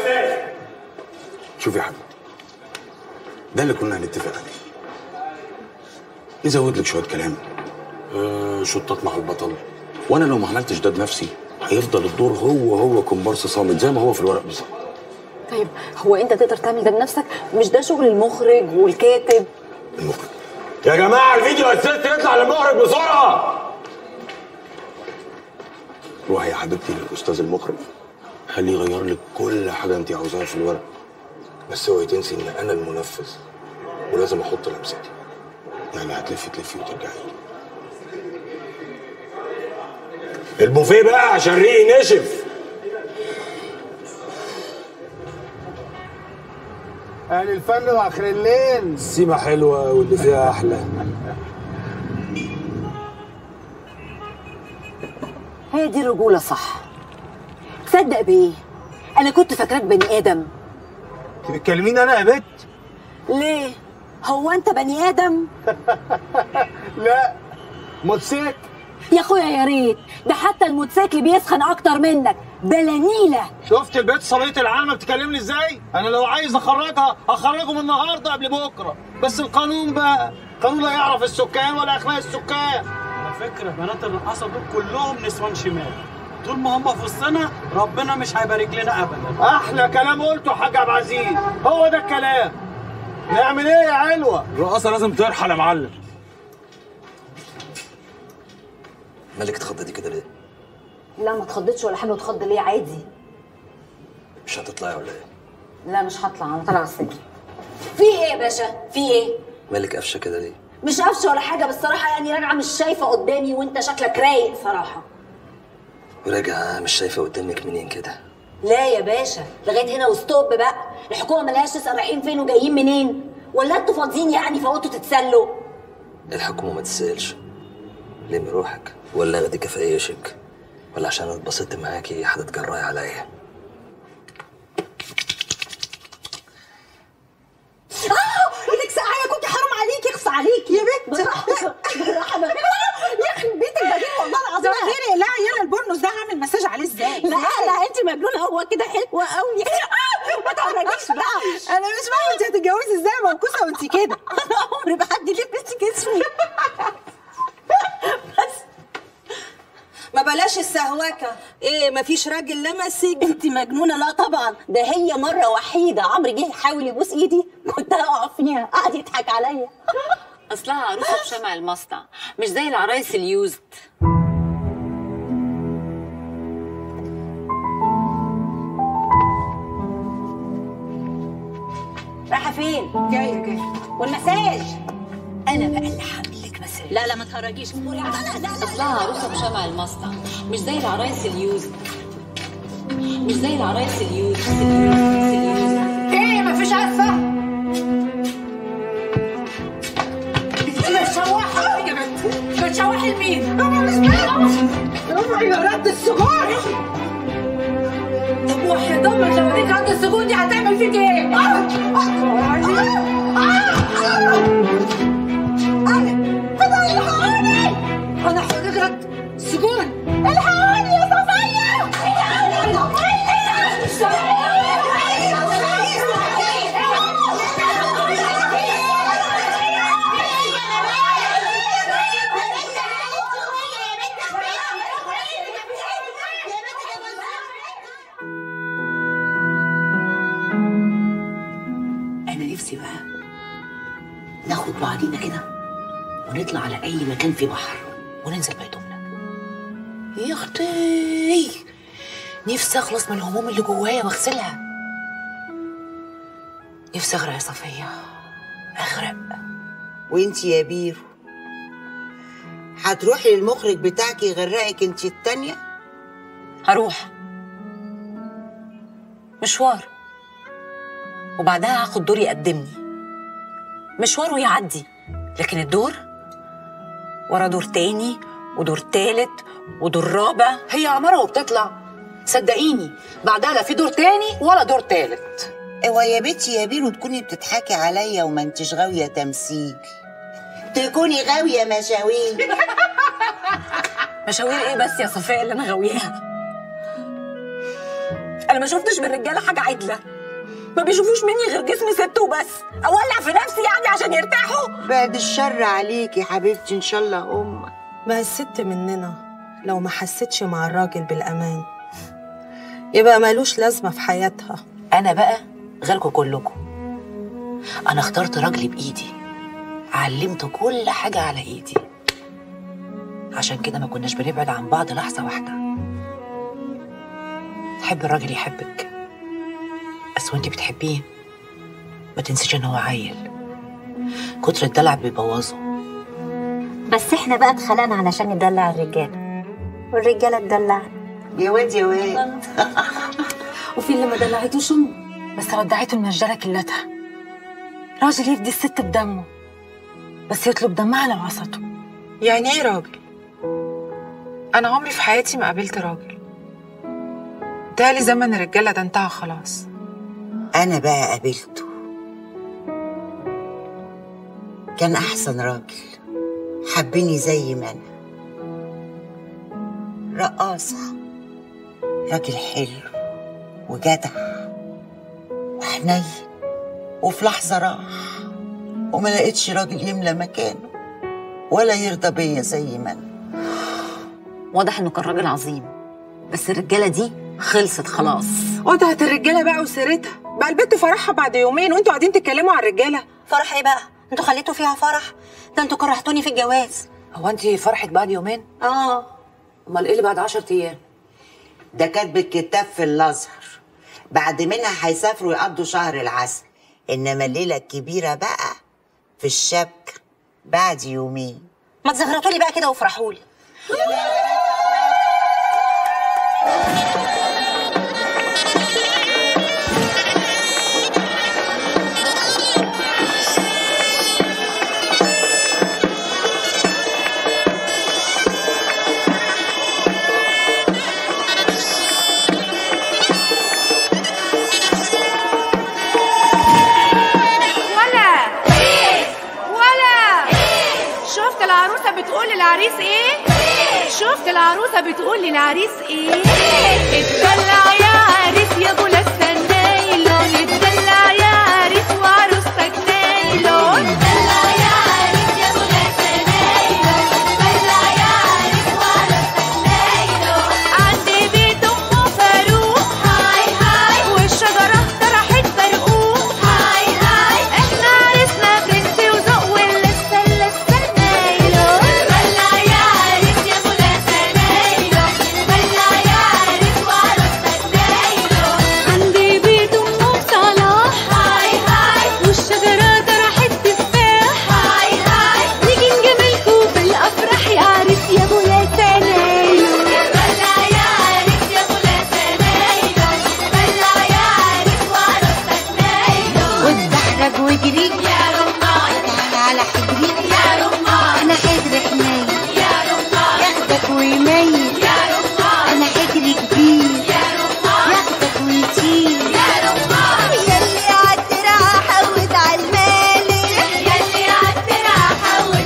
شوف يا حبيبي ده اللي كنا هنتفق عليه نزود لك شويه كلام آه شطات مع البطل وانا لو ما عملتش ده بنفسي هيفضل الدور هو هو كومبارس صامت زي ما هو في الورق بالظبط طيب هو انت تقدر تعمل ده بنفسك مش ده شغل المخرج والكاتب يا جماعه الفيديو اسيست يطلع للمخرج بسرعه روحي يا حبيبتي للاستاذ المخرج خليه يغير لك كل حاجه انت عاوزاها في الورق بس اوعي تنسي ان انا المنفذ ولازم احط لمستي يعني هتلفي تلفي وترجعي البوفيه بقى عشان ريقي نشف اهل الفن واخر الليل السيمة حلوة واللي فيها احلى هي دي الرجولة صح تصدق بإيه؟ أنا كنت فاكراك بني آدم انت بتكلميني انا يا بت ليه؟ هو أنت بني آدم؟ لا موتوسيكل يا أخويا يا ريت ده حتى الموتوسيكل بيسخن أكتر منك بلانيلة شفت البيت صبية العالم بتكلمني ازاي انا لو عايز اخرجها اخرجه من النهارده قبل بكره بس القانون بقى قانون لا يعرف السكان ولا اخلاق السكان على فكره بنات الرقاصه دول كلهم نسوان شمال طول ما هم في وسطنا ربنا مش هيبارك لنا ابدا احلى كلام قلته يا حاج عبد العزيز هو ده الكلام نعمل ايه يا علوه الرقاصه لازم ترحل يا معلم مالك اتخضيتي كده ليه؟ لا ما اتخضتش ولا حاجة واتخض ليه عادي مش هتطلعي ولا ايه؟ لا مش هطلع أنا طالعة السجن في إيه يا باشا؟ في إيه؟ مالك قفشه كده ليه؟ مش قفشه ولا حاجة بس صراحة يعني راجعة مش شايفة قدامي وأنت شكلك رايق صراحة وراجعه مش شايفه قدامك منين كده؟ لا يا باشا لغايه هنا وستوب بقى الحكومه ملهاش تسال رايحين فين وجايين منين ولا انتوا فاضيين يعني فقلتوا تتسلوا الحكومه ما تسالش لمي روحك ولا اخدك في اي شك ولا عشان اتبسطت معاكي هتتجرأي عليا اه ايدك ساقعه كنت حرام عليكي يخص عليكي يا بنت بالراحه بالراحه يخرب بيتك بعدين والله العظيم ده غير لا يلا البورنوس ده هعمل مساج عليه ازاي لا لا انت مجنونه هو كده حلوه قوي ما تعرفيش بقى انا مش فاهمه انت هتتجوزي ازاي منكوسه وانت كده انا عمري ما حد لبس جسمي ما بلاش السهوكه ايه مفيش راجل لمسك انت مجنونه لا طبعا ده هي مره وحيده عمرو جه يحاول يبوس ايدي كنت هقع فيها قعد يضحك عليا اصلها عروسه بشمع المصنع مش زي العرايس اليوزد رايحه فين جايه جايه والمساج انا بقى اللي هعمل لك مساج لا لا ما تهرجيش لا لا لا اصلها عروسه بشمع المصنع مش زي العرايس اليوزد مش زي العرايس اليوزد ايه مفيش عارفه انت بتشوحي يا بنت بتشوحي لمين؟ انا مش كده اوعي يا رد السجون طب وحياة امك لما تيجي رد السجون دي هتعمل فيك ايه؟ انا هوريك رد السجون الحقوني يا صفيه انا نفسي بقى ناخد بعضينا كده ونطلع على اي مكان فيه بحر وننزل بيتنا يا اختي نفسي اخلص من الهموم اللي جوايا واغسلها نفسي اغرق يا صفيه اغرق وانت يا بيرو هتروحي للمخرج بتاعك يغرقك انت التانية هروح مشوار وبعدها هاخد دور يقدمني مشوار ويعدي لكن الدور ورا دور تاني ودور تالت ودور رابع هي عمارة وبتطلع صدقيني بعدها لا في دور تاني ولا دور تالت اوعى يا بنتي يا بيرو تكوني بتضحكي عليا وما انتش غاوية تمثيل تكوني غاوية مشاوير مشاوير ايه بس يا صفية اللي انا غاوياها انا ما شفتش من الرجاله حاجه عدله ما بيشوفوش مني غير جسم ست وبس اولع في نفسي يعني عشان يرتاحوا بعد الشر عليكي يا حبيبتي ان شاء الله امك ما الست مننا لو ما حستش مع الراجل بالأمان يبقى مالوش لازمة في حياتها انا بقى غيركم كلكم انا اخترت راجلي بايدي علمته كل حاجه على ايدي عشان كده ما كناش بنبعد عن بعض لحظه واحده تحب الراجل يحبك بس وانتي بتحبيه ما تنسيش ان هو عيل كتر الدلع بيبوظه بس احنا بقى اتخلقنا علشان ندلع الرجاله والرجاله تدلعنا يا واد يا واد وفي اللي ما دلعتوش امه بس ردعته المجدره كلتها راجل يفدي الست بدمه بس يطلب دمها لو عصته يعني ايه راجل انا عمري في حياتي ما قابلت راجل تالي زمن الرجاله ده انتهى خلاص انا بقى قابلته كان احسن راجل حبني زي ما انا رقاصة راجل حلو وجدع وحنين وفي لحظة راح وما لقيتش راجل يملى مكانه ولا يرضى بيا زي ما انا واضح انه كان راجل عظيم بس الرجاله دي خلصت خلاص قطعت الرجاله بقى وسيرتها بقى البنت فرحها بعد يومين وانتوا قاعدين تتكلموا على الرجاله فرح ايه بقى انتوا خليتوا فيها فرح ده انتوا كرهتوني في الجواز هو انت فرحك بعد يومين؟ اه امال ايه اللي بعد 10 ايام؟ ده كاتب الكتاب في الازهر بعد منها هيسافروا يقضوا شهر العسل انما الليله الكبيره بقى في الشبكه بعد يومين ما تزغرطوا لي بقى كده وافرحوا لي ولا ولا شفت العروسة بتقول للعريس ايه شفت العروسة بتقول للعريس ايه اتدلع يا عريس يا ابو لسه نايلون اتدلع يا عريس وعروستك نايلون اتدلع يا عريس يا ابو لسه نايلون اتدلع يا عريس وعروستك نايلون عندي بيت ام فاروق هاي هاي والشجرة طرحت برقوق هاي هاي احنا عرسنا بنتي وذوق ولسه لسه نايلون اتدلع يا عريس يا ابو لسه نايلون اتدلع يا عريس وعروستك نايلون عندي بيت ام صلاح هاي هاي والشجرة طرحت تفاح هاي هاي نيجي نجاملكوا بالافراح يا عريس يا ابو لسه نايلون اتدلع يا عريس يا ابو لسه نايلون اتدلع يا عريس وعروستك نايلون واتدحرج واجري يا رمان تعال على حجري يا رمان انا حجر حنين يا رمان ياخدك ويميل يا رمان انا حجر كبير يا رمان ياخدك ويطير يا رمان يلي عالدرع حود عالمالح يلي عالدرع حود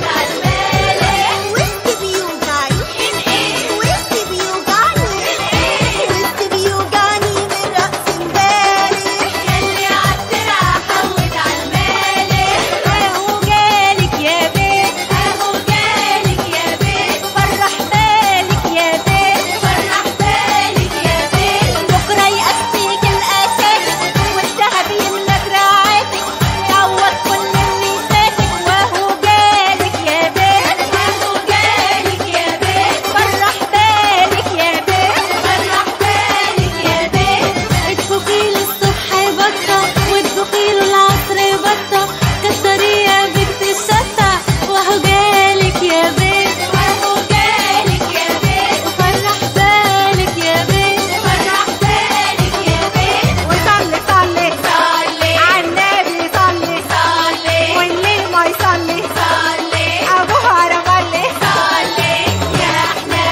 عالمالح وسط بيوجعني من ايه وسط بيوجعني من ايه وسط بيوجعني من رأس امبارح يلي عالدرع حود عالمالح اهو جالك يا بيت اهو جالك يا بيت فرح بالك يا بيت فرح بالك يا بيت بكره يقفيك الاساس والذهب يملى دراعاتك يعوض كل اللي فاتك واهو جالك يا بيت اهو جالك يا بيت فرح بالك يا بيت فرح بالك يا بيت اطبخي له الصبح بطه واطبخي له العصر بطه كسري يا بنت الشطه واهو جالك يا بيت واهو جالك يا بيت فرح بالك يا بيت فرح بالك يا بيت وصلي صلي صلي عالنبي صلي صلي واللي ما يصلي صلي ابوه عرفلي صلي يا احنا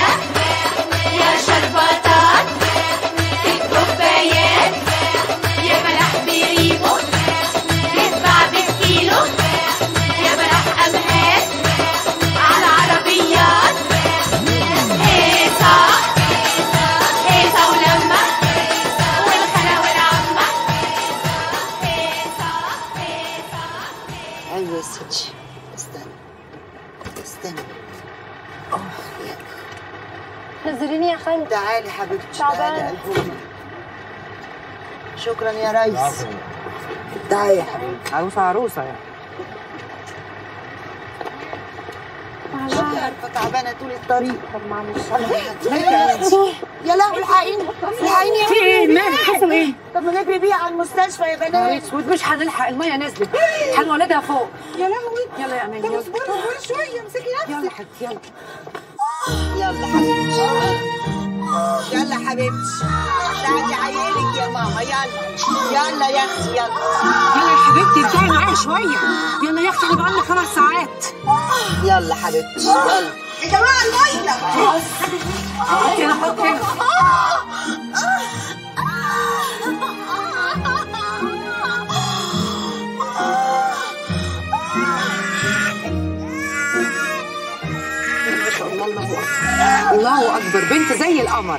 يا شربطات الكوبايات يا بلح بريمو يتباع بالكيلو يا بلح امهات على عربيات هيصة هيصة ولما والخلا والعمة ايوه يا ستي استنى استنى اه يا نزليني يا خالد تعالي حبيبتي تعبانة. تعالي قلبومة شكرا يا ريس تعالي يا حبيبتي عروسه عروسه يعني عارفه تعبانه طول الطريق طب معلش صح. يا لهوي الحقيني الحقيني يا في ايه؟ ابني. مالك؟ حصل ايه؟ طب ما نجري بيها على المستشفى يا نهار بنات اسود مش هنلحق الميه نزلت هنولدها فوق يا لهوي يلا يا امان طب يلا اصبري اصبري شويه امسكي نفسك يلا حبيبتي يلا يلا حبيبتي يلا حبيبتي تعالي عيالك يا ماما يلا يلا يا اختي يلا يلا يا حبيبتي ابدعي معايا شويه يلا يا اختي احنا بقالنا خمس ساعات يلا حبيبتي يلا يا جماعه الميه حطي هنا حطي هنا ما شاء الله الله اكبر الله اكبر بنت زي القمر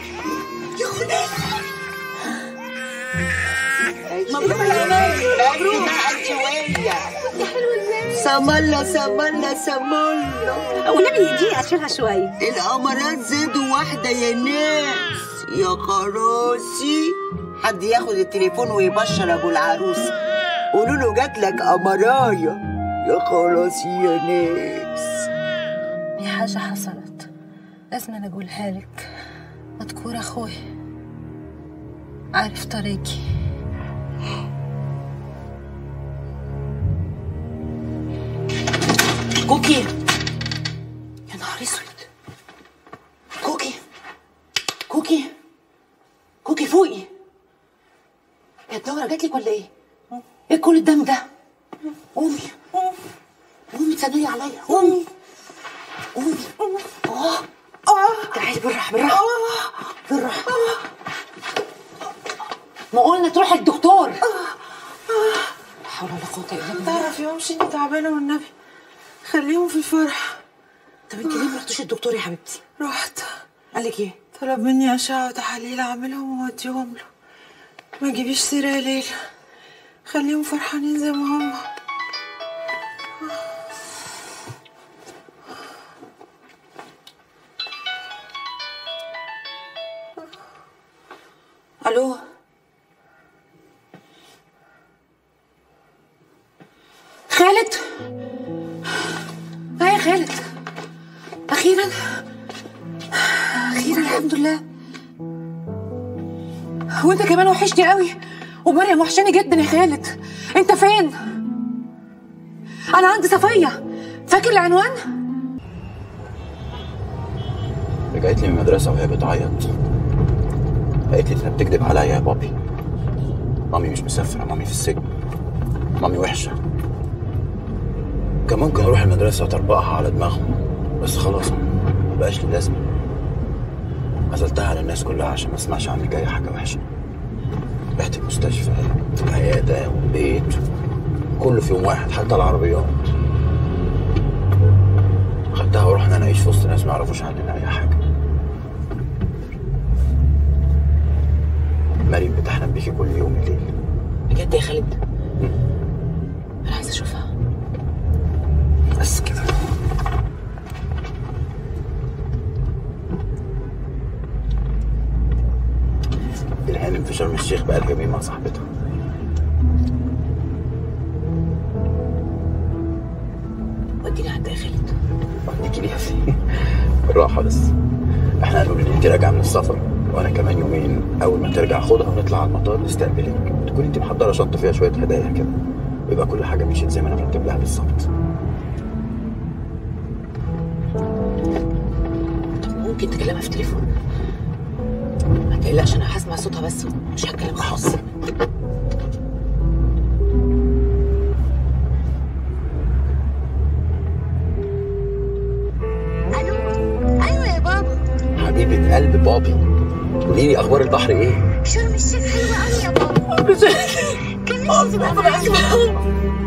مبروك يا ماجي مبروك بقى شويه سمالة سمالة سمالة والنبي دي اشيلها شويه القمرات زادوا واحدة يا ناس يا خراسي حد ياخد التليفون ويبشر ابو العروسة قولوا له جات لك قمراية يا خراسي يا ناس دي حاجة حصلت لازم أنا أقولها لك مذكور أخوي عارف طريقي كوكي يا نهار اسود كوكي كوكي كوكي فوقي هي الدورة جات لك ولا ايه؟ ايه كل الدم ده؟ قومي قومي تسندي عليا قومي قومي اه اه تعالي بالراحة بالراحة بالراحة ما قلنا تروحي الدكتور لا حول ولا قوة إلا بالله تعرف يا مش اني تعبانه والنبي خليهم في الفرح طب انت ليه ما رحتوش الدكتور يا حبيبتي؟ رحت قال لك ايه؟ طلب مني اشعه وتحاليل اعملهم واوديهم له ما تجيبيش سيره يا ليلى خليهم فرحانين زي ما هم الو خالد اه يا خالد اخيرا اخيرا الحمد لله وانت كمان وحشني قوي ومريم وحشاني جدا يا خالد انت فين انا عند صفيه فاكر العنوان رجعت لي من المدرسة وهي بتعيط قالت لي انها بتكذب عليا يا بابي مامي مش مسافرة مامي في السجن مامي وحشة كان ممكن اروح المدرسة وتربقها على دماغهم بس خلاص مبقاش لي لازمة عزلتها على الناس كلها عشان ما اسمعش عنك اي حاجة وحشة رحت المستشفى العيادة والبيت كله في يوم واحد حتى العربيات خدتها ورحنا نعيش في وسط ناس ما يعرفوش عننا اي حاجة مريم بتحلم بيكي كل يوم الليل بجد يا خالد انا عايزه اشوفها بس كده الهانم في شرم الشيخ بقى اليومين مع صاحبتها وديني عند يا خالد وديكي ليها فين بالراحة بس احنا قالوا لي انت راجعة من السفر وانا كمان يومين اول ما ترجع خدها ونطلع على المطار نستقبلك تكوني انت محضرة شنطة فيها شوية هدايا كده ويبقى كل حاجة مشيت زي ما انا مرتب لها بالظبط ممكن تكلمها في التليفون ما تقلقش انا هسمع صوتها بس مش هتكلم خالص ايوه يا بابا حبيبة قلب بابي قولي لي اخبار البحر ايه؟ شرم الشيخ حلوه قوي يا بابا كان نفسي تبقى معانا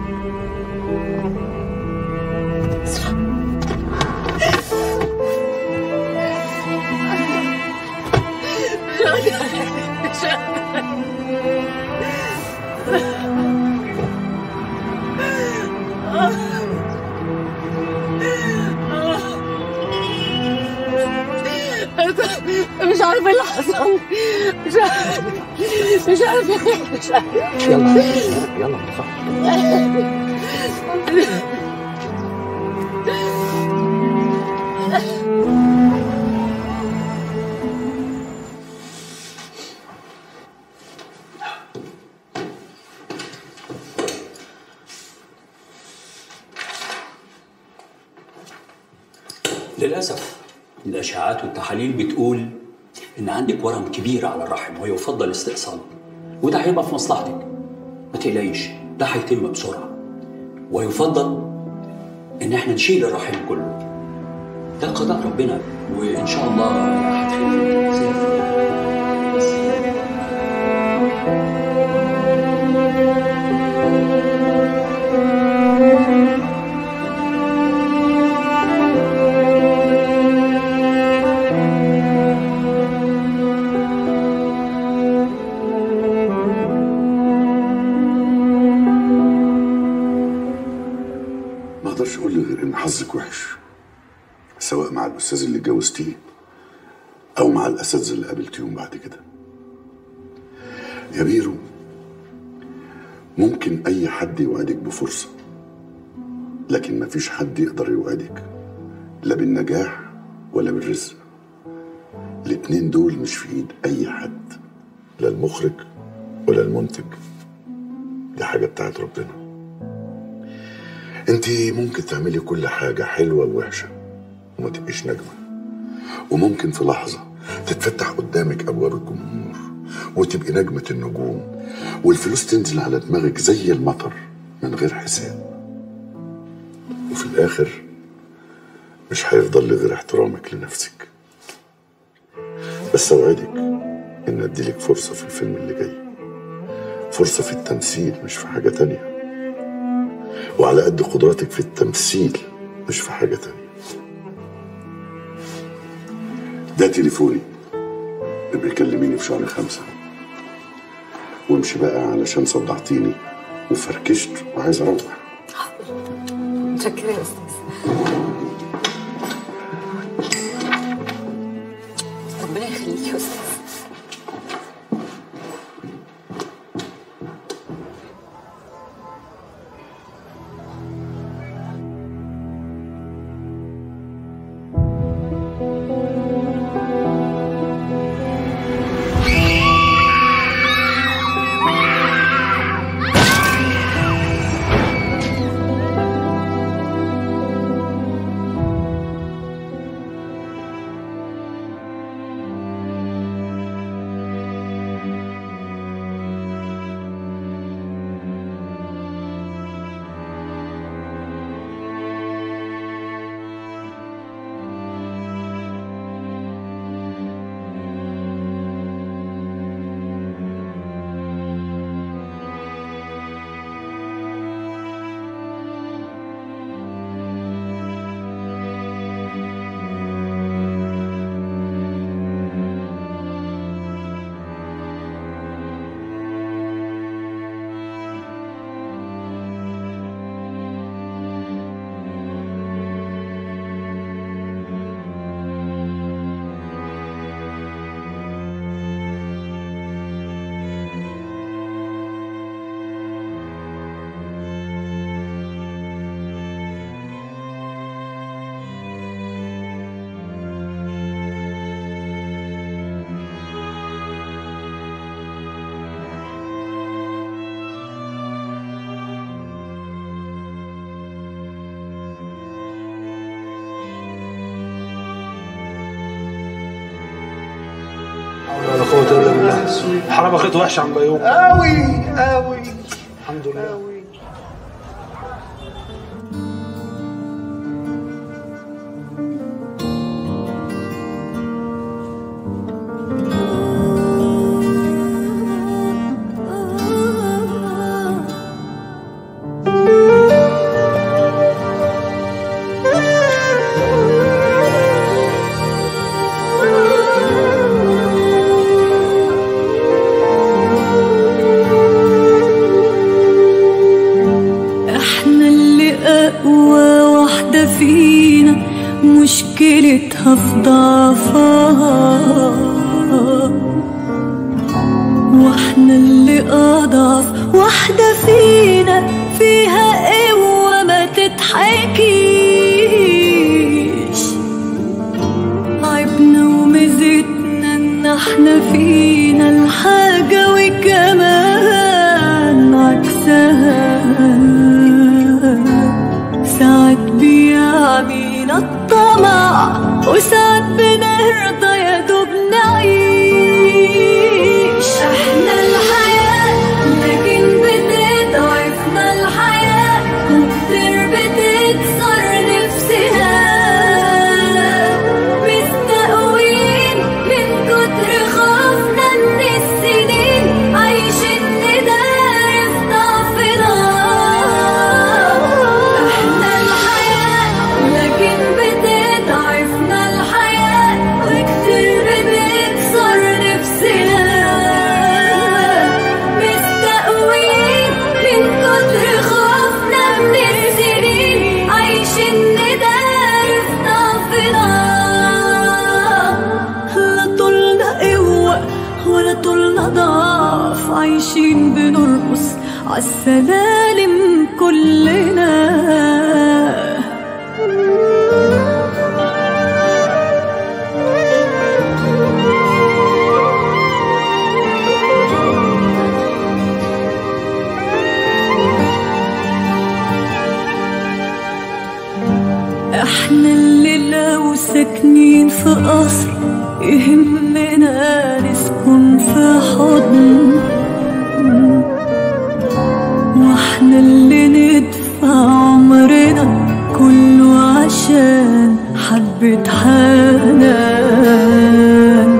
مش عارفه ايه اللي حصل مش عارفه مش عارفه مش عارفه يلا يلا صح للأسف الأشعاعات والتحاليل بتقول إن عندك ورم كبير على الرحم ويفضل استئصاله وده هيبقى في مصلحتك ما تقلقيش ده هيتم بسرعة ويفضل إن احنا نشيل الرحم كله ده قضاء ربنا وإن شاء الله هتخف زي الفل. ما اقدرش اقول غير ان حظك وحش سواء مع الاستاذ اللي اتجوزتيه او مع الاساتذه اللي قابلتيهم بعد كده يا بيرو ممكن اي حد يوعدك بفرصه لكن مفيش حد يقدر يوعدك لا بالنجاح ولا بالرزق الاتنين دول مش في ايد اي حد لا المخرج ولا المنتج دي حاجه بتاعت ربنا انت ممكن تعملي كل حاجة حلوة ووحشة وما تبقيش نجمة وممكن في لحظة تتفتح قدامك أبواب الجمهور وتبقي نجمة النجوم والفلوس تنزل على دماغك زي المطر من غير حساب وفي الآخر مش هيفضل لي غير احترامك لنفسك بس أوعدك إن أديلك فرصة في الفيلم اللي جاي فرصة في التمثيل مش في حاجة تانية وعلى قد قدراتك في التمثيل مش في حاجة تانية ده تليفوني ابقي كلميني في شهر خمسة وامشي بقى علشان صدعتيني وفركشت وعايز اروح متشكرة يا أستاذ ربنا يخليك يا أستاذ ولا قوة إلا بالله الحرام أخذت وحشة عن بيوم قوي قوي الحمد لله احنا اللي اقوى واحدة فينا مشكلتها في ضعفها واحنا اللي اضعف واحدة فينا فيها قوة ما تتحكيش عيبنا وميزتنا ان احنا فينا الحاجة وكمان عكسها ساعات بيعمينا الطبع طمع وساعات بنرضى يا دوب نعيش احنا الحياة لكن بتضعفنا الحياة وكتير بتكسر نفسنا مستقوين من كتر خوفنا من السنين عايشين ندار في ضعفنا احنا الحياة لكن بتضعفنا الحياة وكتير بتكسر نفسنا مستقوين من كتر خوفنا من السنين عايشين ندار في ضعفنا لا طولنا قوة ولا طولنا ضعف عايشين بنرقص عالسلالم كلنا احنا اللي لو ساكنين في قصر يهمنا نسكن في حضن واحنا اللي ندفع عمرنا كله عشان حبة حنان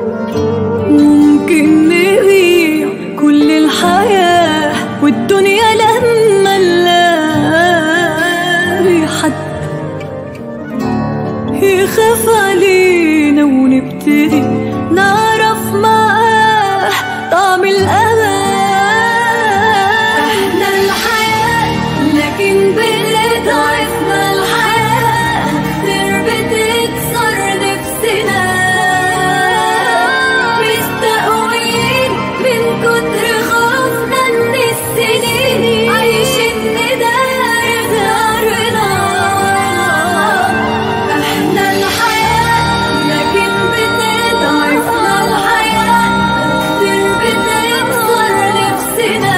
ممكن نبيع كل الحياة والدنيا لما نلاقي حد يخاف علينا ونبتدي نعرف معاه طعم الأمان احنا الحياة لكن بتضعفنا الحياة كتير بتكسر نفسنا مستقوين من كتر خوفنا من السنين عايشين ندار دارنا احنا الحياة لكن بتضعفنا الحياة كتير بتكسر نفسنا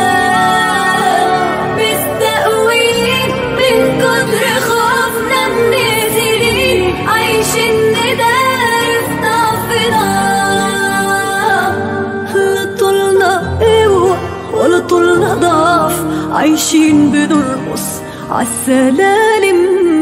مستقوين من كتر خوفنا من السنين عايشين ندار في ضعفنا لا طولنا قوة ولا طولنا ضعف عايشين بنرقص عالسلالم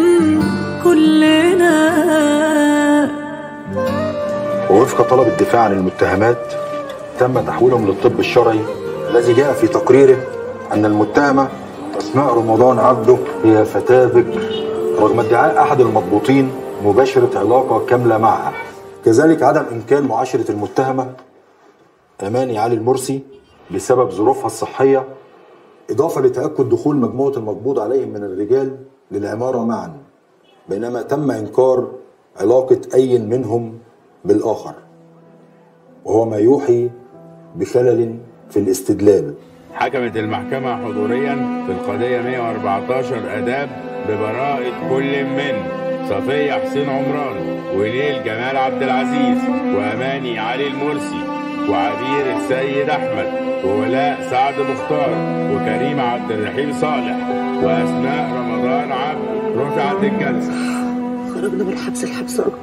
كلنا ووفق طلب الدفاع عن المتهمات تم تحويلهم للطب الشرعي الذي جاء في تقريره أن المتهمة أسماء رمضان عبده هي فتاة بكر رغم ادعاء أحد المضبوطين مباشرة علاقة كاملة معها كذلك عدم إمكان معاشرة المتهمة أماني علي المرسي بسبب ظروفها الصحية إضافة لتأكد دخول مجموعة المقبوض عليهم من الرجال للعمارة معا بينما تم إنكار علاقة أي منهم بالآخر وهو ما يوحي بخلل في الاستدلال حكمت المحكمة حضوريا في القضية 114 آداب ببراءة كل من صفية حسين عمران ونيل جمال عبد العزيز وأماني علي المرسي وعبير السيد أحمد وولاء سعد مختار وكريم عبد الرحيم صالح وأسماء رمضان عبد رفعت الجلسة خرجنا من الحبس الحبس أكبر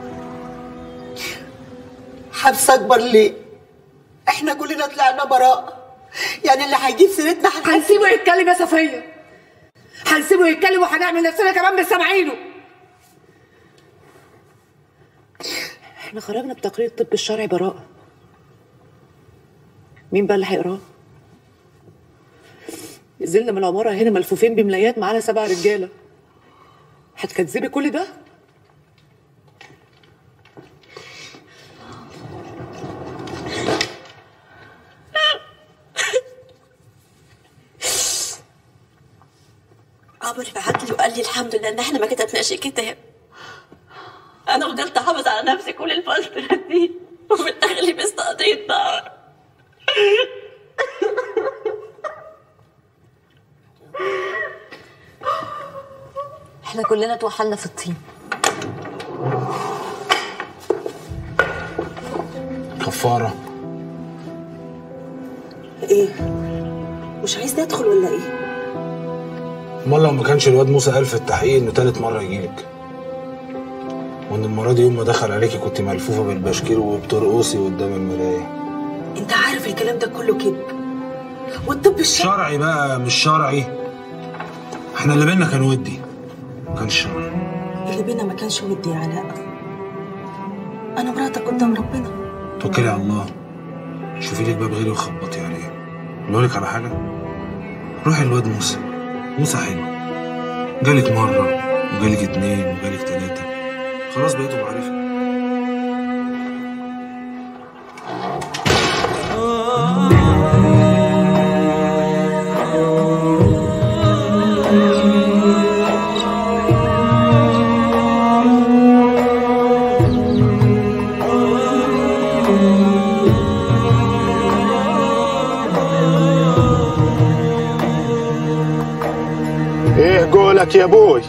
حبس أكبر ليه؟ إحنا كلنا طلعنا براء يعني اللي هيجيب سيرتنا هنسيبه يتكلم يا صفية هنسيبه يتكلم وهنعمل نفسنا كمان مش سامعينه احنا خرجنا بتقرير الطب الشرعي براءة مين بقى اللي هيقراه؟ نزلنا من العمارة هنا ملفوفين بملايات معانا سبع رجالة هتكذبي كل ده؟ عمرو بعت لي وقال لي الحمد لله ان احنا ما كتبناش كتاب انا فضلت احافظ على نفسي كل الفتره دي وفي الاخر لبست قضيه نار احنا كلنا توحلنا في الطين كفارة إيه؟ مش عايز ندخل ولا إيه؟ امال لو ما كانش الواد موسى قال في التحقيق انه تالت مرة يجيلك وان المره دي يوم ما دخل عليكي كنت ملفوفه بالبشكير وبترقصي قدام المرايه انت عارف الكلام ده كله كذب والطب الشرعي شرعي بقى مش شرعي احنا اللي بينا كان ودي ما كانش شرعي اللي بينا ما كانش ودي يا علاء انا مراتك قدام ربنا توكلي على الله شوفي لك باب غيري وخبطي عليه اقول لك على حاجه روحي الواد موسى موسى حلو جالك مره وجالك اتنين وجالك تلاته خلاص بقيتوا معرفه ايه قولك يا ابوي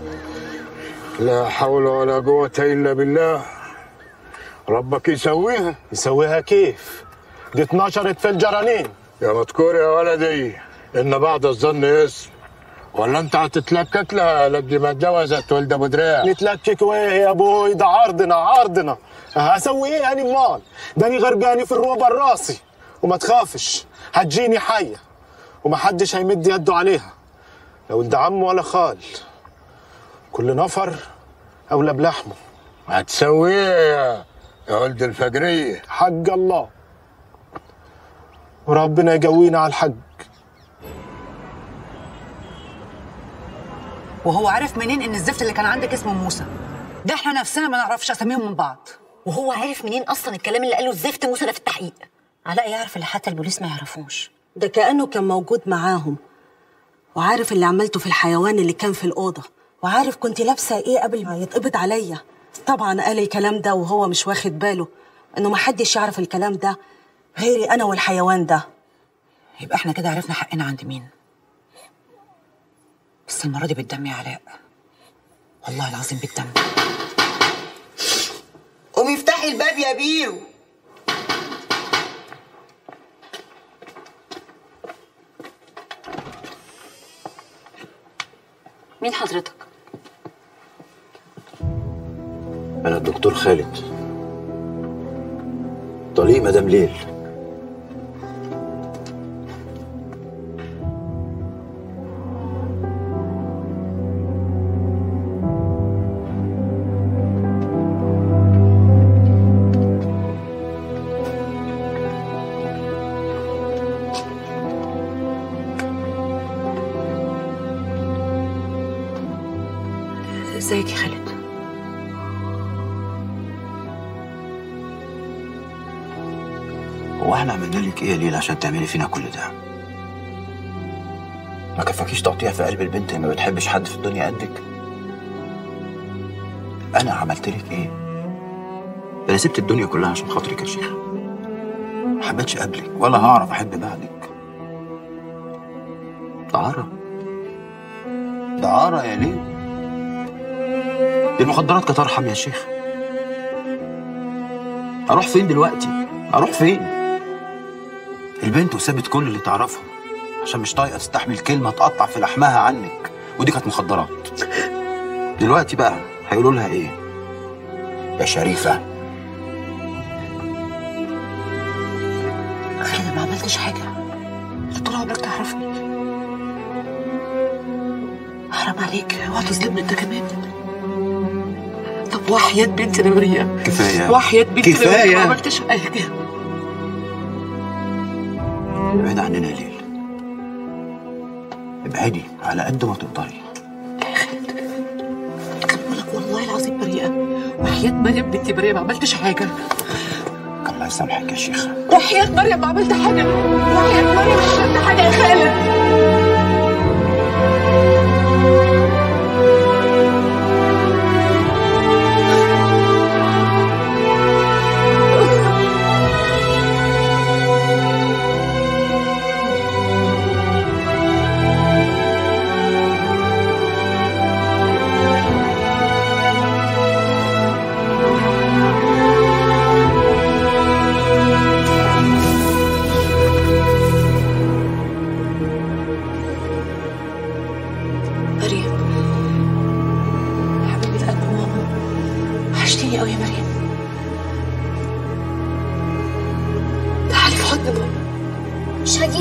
لا حول ولا قوة الا بالله ربك يسويها يسويها كيف دي اتنشرت في الجرانين يا مذكور يا ولدي ان بعد الظن اسم ولا انت هتتلكك لها لقد ما اتجوزت ولد ابو دراع نتلكك وايه يا ابوي ده عرضنا عرضنا هسوي ايه اني امال داني غرقاني في الروبه الراسي وما تخافش هتجيني حيه ومحدش هيمد يده عليها لا ولد عم ولا خال كل نفر اولى بلحمه هتسويه يا ولد الفجريه حق الله وربنا يقوينا على الحق وهو عارف منين ان الزفت اللي كان عندك اسمه موسى ده احنا نفسنا ما نعرفش اساميهم من بعض وهو عارف منين اصلا الكلام اللي قاله الزفت موسى ده في التحقيق علاء يعرف اللي حتى البوليس ما يعرفوش ده كانه كان موجود معاهم وعارف اللي عملته في الحيوان اللي كان في الاوضه وعارف كنت لابسه ايه قبل ما يتقبض عليا طبعا قال الكلام ده وهو مش واخد باله انه محدش يعرف الكلام ده غيري انا والحيوان ده يبقى احنا كده عرفنا حقنا عند مين بس المره دي بالدم يا علاء والله العظيم بالدم قومي افتحي الباب يا بيرو مين حضرتك انا الدكتور خالد طليق مدام ليل ازيك يا خالد هو احنا عملنا لك ايه يا ليل عشان تعملي فينا كل ده ما كفاكيش تقطيع في قلب البنت اللي ما بتحبش حد في الدنيا قدك انا عملت لك ايه انا سبت الدنيا كلها عشان خاطرك يا شيخ ما حبيتش قبلك ولا هعرف احب بعدك دعارة دعارة يا ليل دي المخدرات كانت ارحم يا شيخ اروح فين دلوقتي اروح فين البنت وسابت كل اللي تعرفه عشان مش طايقه تستحمل كلمه تقطع في لحمها عنك ودي كانت مخدرات دلوقتي بقى هيقولوا لها ايه يا شريفه خالد ما عملتش حاجه انت طول عمرك تعرفني حرام عليك اوعى تظلمني انت كمان طب وحياة بنتي انا بريئة كفايه وحياة بنتي أنا بريئة، كفاية. ما عملتش حاجة ابعدي عننا يا ليل ابعدي على قد ما تقدري لك والله العظيم بريئة وحياة مريم بنتي بريئة ما عملتش حاجة الله يسامحك يا شيخ وحياة مريم ما عملت حاجة وحياة مريم مش عملت حاجة يا خالد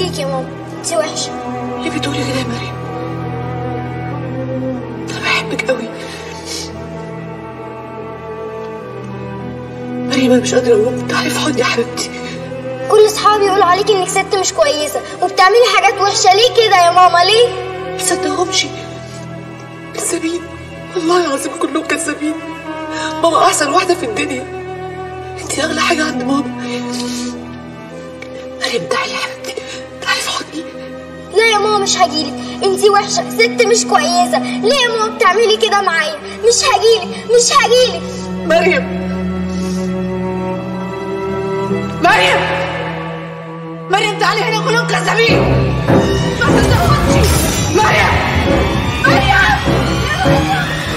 عليك يا ماما انت وحشه ليه بتقولي كده يا مريم انا بحبك قوي مريم انا مش قادره اقوم تعالي في حضني يا حبيبتي كل اصحابي يقولوا عليك انك ست مش كويسه وبتعملي حاجات وحشه ليه كده يا ماما ليه ما تصدقهمش كذابين والله العظيم كلهم كذابين ماما احسن واحده في الدنيا انت اغلى حاجه عند ماما مريم تعالي يا حبيبتي تعالي في حضني لا يا ماما مش هجيلك انت وحشه ست مش كويسه ليه يا ماما بتعملي كده معايا مش هجيلك مش هجيلك مريم مريم مريم تعالي هنا كلهم كذابين ما تصدقهمش مريم مريم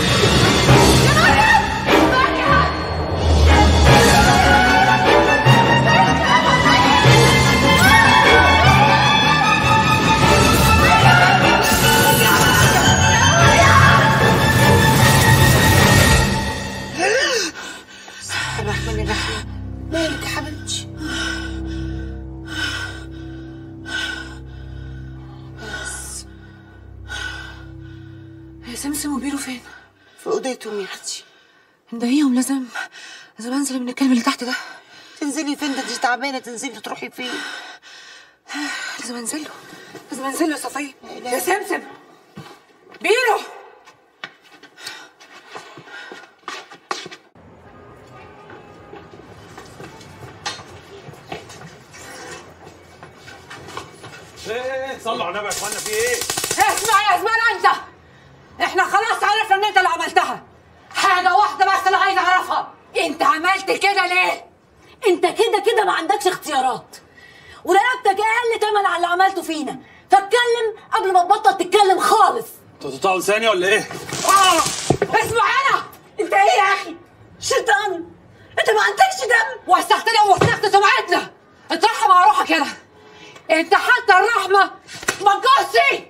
الرحمن الرحيم مالك يا حبيبتي بس يا سمسم وبيرو فين؟ في اوضتهم يا اختي مضايقهم لازم لازم انزل من الكلب اللي تحت ده تنزلي فين ده انت تعبانه تنزلي تروحي فين لازم انزل له لازم انزل له يا صفيه يا سمسم بيرو ايه صلوا على النبي يا اخوانا في ايه؟ اسمع يا زمان انت احنا خلاص عرفنا ان انت اللي عملتها حاجه واحده بس اللي عايز اعرفها انت عملت كده ليه انت كده كده ما عندكش اختيارات ورقبتك اقل تمن على اللي عملته فينا فاتكلم قبل ما تبطل تتكلم خالص انتوا تقطعوا لساني ولا ايه؟ اه اسمع انا انت ايه يا اخي شيطان انت ما عندكش دم وسختنا ووسخت سمعتنا اترحم على روحك كده انت حتى الرحمه ما تقصي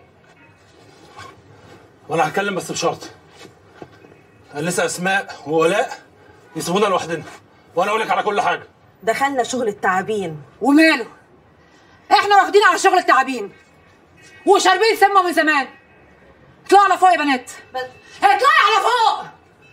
وانا هتكلم بس بشرط لسه اسماء وولاء يسيبونا لوحدنا وانا اقول لك على كل حاجه دخلنا شغل التعابين وماله احنا واخدين على شغل التعابين وشاربين سمه من زمان اطلعوا على فوق يا بنات اطلعي على فوق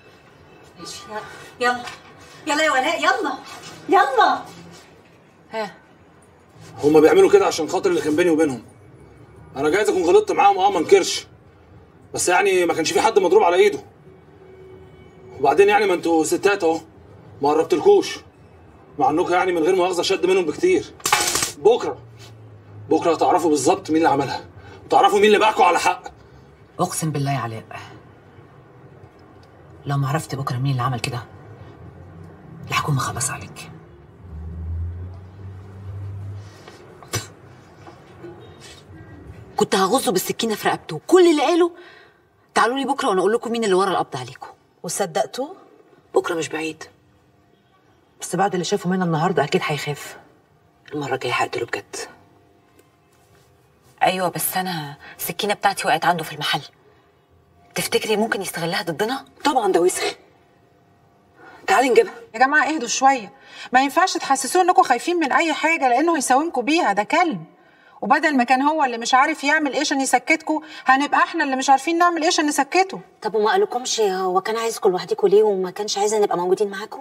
يلا يلا يا ولاء يلا يلا ها هما بيعملوا كده عشان خاطر اللي كان بيني وبينهم انا جايز اكون غلطت معاهم اه ما انكرش بس يعني ما كانش في حد مضروب على ايده وبعدين يعني ما انتوا ستات اهو ما قربتلكوش مع انكم يعني من غير مؤاخذه شد منهم بكتير بكره بكره هتعرفوا بالظبط مين اللي عملها وتعرفوا مين اللي باعكوا على حق اقسم بالله يا علاء لو ما عرفت بكره مين اللي عمل كده الحكومه خلص عليك كنت هغزه بالسكينه في رقبته كل اللي قاله تعالوا لي بكره وانا اقول لكم مين اللي ورا القبض عليكم وصدقتوه بكره مش بعيد بس بعد اللي شافه منها النهارده اكيد هيخاف المره الجايه هقتله بجد ايوه بس انا السكينه بتاعتي وقعت عنده في المحل تفتكري ممكن يستغلها ضدنا طبعا ده وسخ تعالي نجيبها يا جماعه اهدوا شويه ما ينفعش تحسسوه انكم خايفين من اي حاجه لانه هيساومكم بيها ده كلب وبدل ما كان هو اللي مش عارف يعمل ايه عشان يسكتكم هنبقى احنا اللي مش عارفين نعمل ايه عشان نسكته طب وما قالكمش هو كان عايزكم لوحدكم ليه وما كانش عايزنا نبقى موجودين معاكم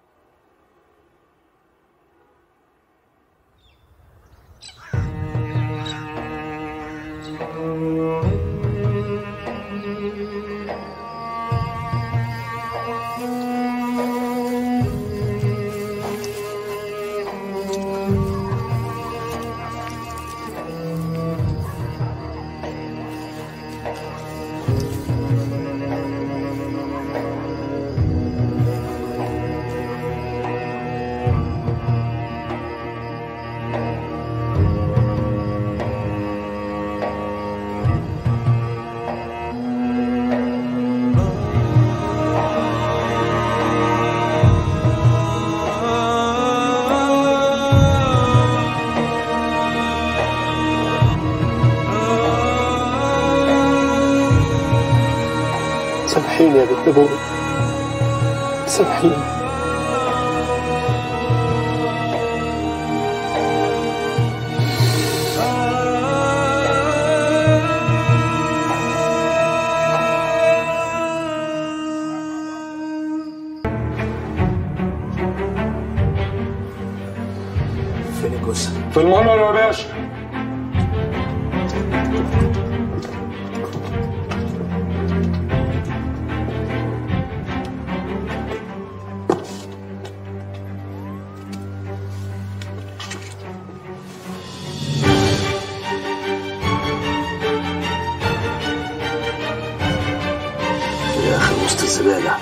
سامحيني يا بنت ابوي سامحيني في المنور يا باشا يا اخي وسط الزباله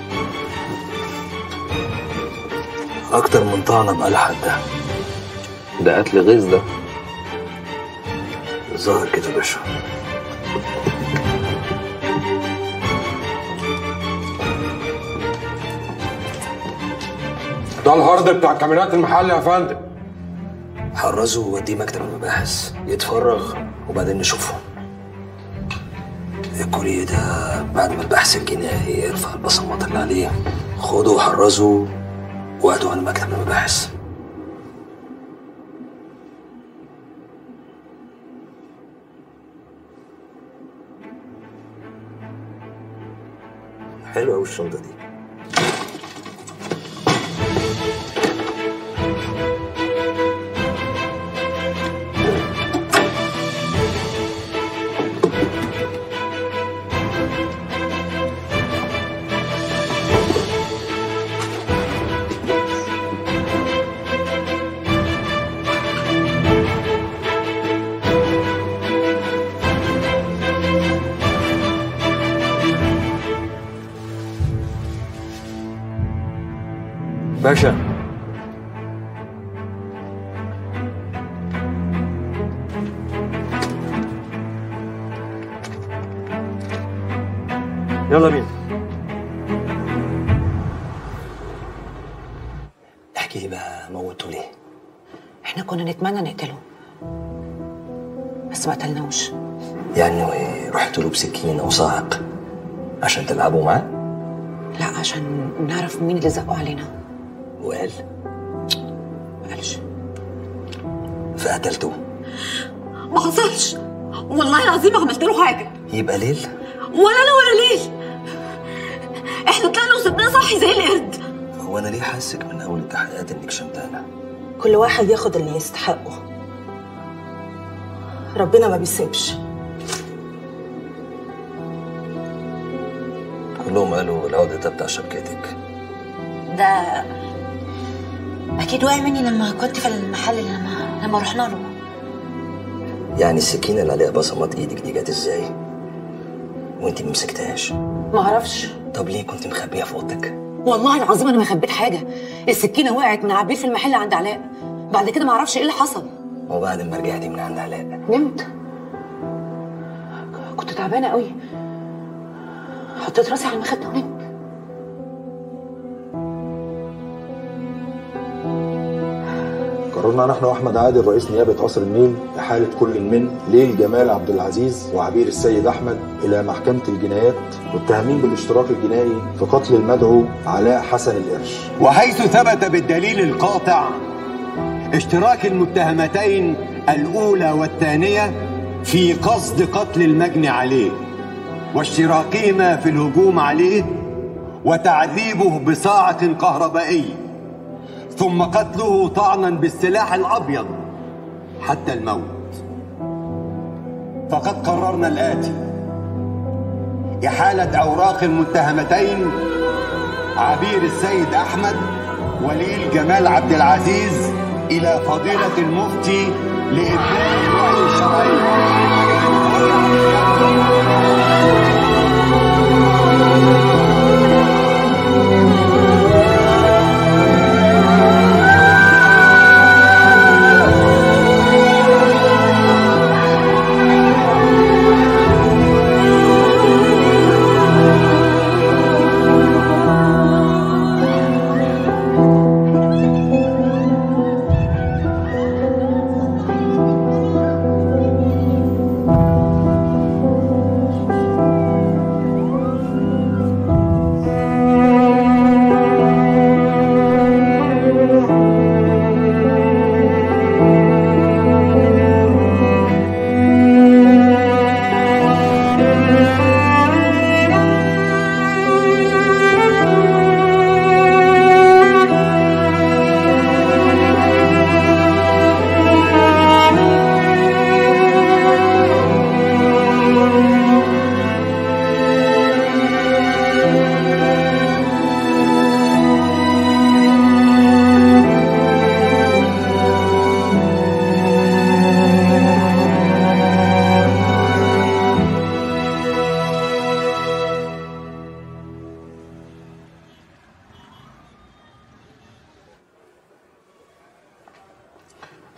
اكتر من طعنه بقلحك ده ده قتل غيظ ده ظاهر كده يا باشا ده الهارد بتاع كاميرات المحل يا فندم حرزه ووديه مكتب المباحث يتفرغ وبعدين نشوفه الكوليه ده بعد ما البحث الجنائي يرفع البصمات اللي عليه خده وحرزه وهاته على مكتب المباحث حلوة أوي الشنطة دي باشا يلا بينا احكي لي بقى موتوا ليه احنا كنا نتمنى نقتله بس ما قتلناهوش يعني رحتوا له بسكين او صاعق عشان تلعبوا معاه لا عشان نعرف مين اللي زقوا علينا وقال ما قالش فقتلتوه ما حصلش والله العظيم ما عملت له حاجه يبقى ليل ولا انا ولا ليل احنا طلعنا وسبناه صاحي زي القرد هو انا ليه حاسك من اول التحقيقات انك شمتانه كل واحد ياخد اللي يستحقه ربنا ما بيسيبش كلهم قالوا العقد ده بتاع شبكتك ده اكيد وقع مني لما كنت في المحل لما لما رحنا له يعني السكينه اللي عليها بصمات ايدك دي جت ازاي وانت ما مسكتهاش ما اعرفش طب ليه كنت مخبيها في اوضتك والله العظيم انا ما خبيت حاجه السكينه وقعت من عبير في المحل عند علاء بعد كده ما اعرفش ايه اللي حصل وبعد ما رجعتي من عند علاء نمت كنت تعبانه قوي حطيت راسي على المخده ونمت قررنا نحن واحمد عادل رئيس نيابه قصر النيل احاله كل من ليل جمال عبد العزيز وعبير السيد احمد الى محكمه الجنايات متهمين بالاشتراك الجنائي في قتل المدعو علاء حسن القرش وحيث ثبت بالدليل القاطع اشتراك المتهمتين الأولى والثانية في قصد قتل المجني عليه واشتراكهما في الهجوم عليه وتعذيبه بصاعق كهربائي ثم قتله طعنا بالسلاح الأبيض حتى الموت فقد قررنا الآتي إحالة أوراق المتهمتين عبير السيد أحمد وليل جمال عبد العزيز إلى فضيلة المفتي لإبداء الرأي الشرعي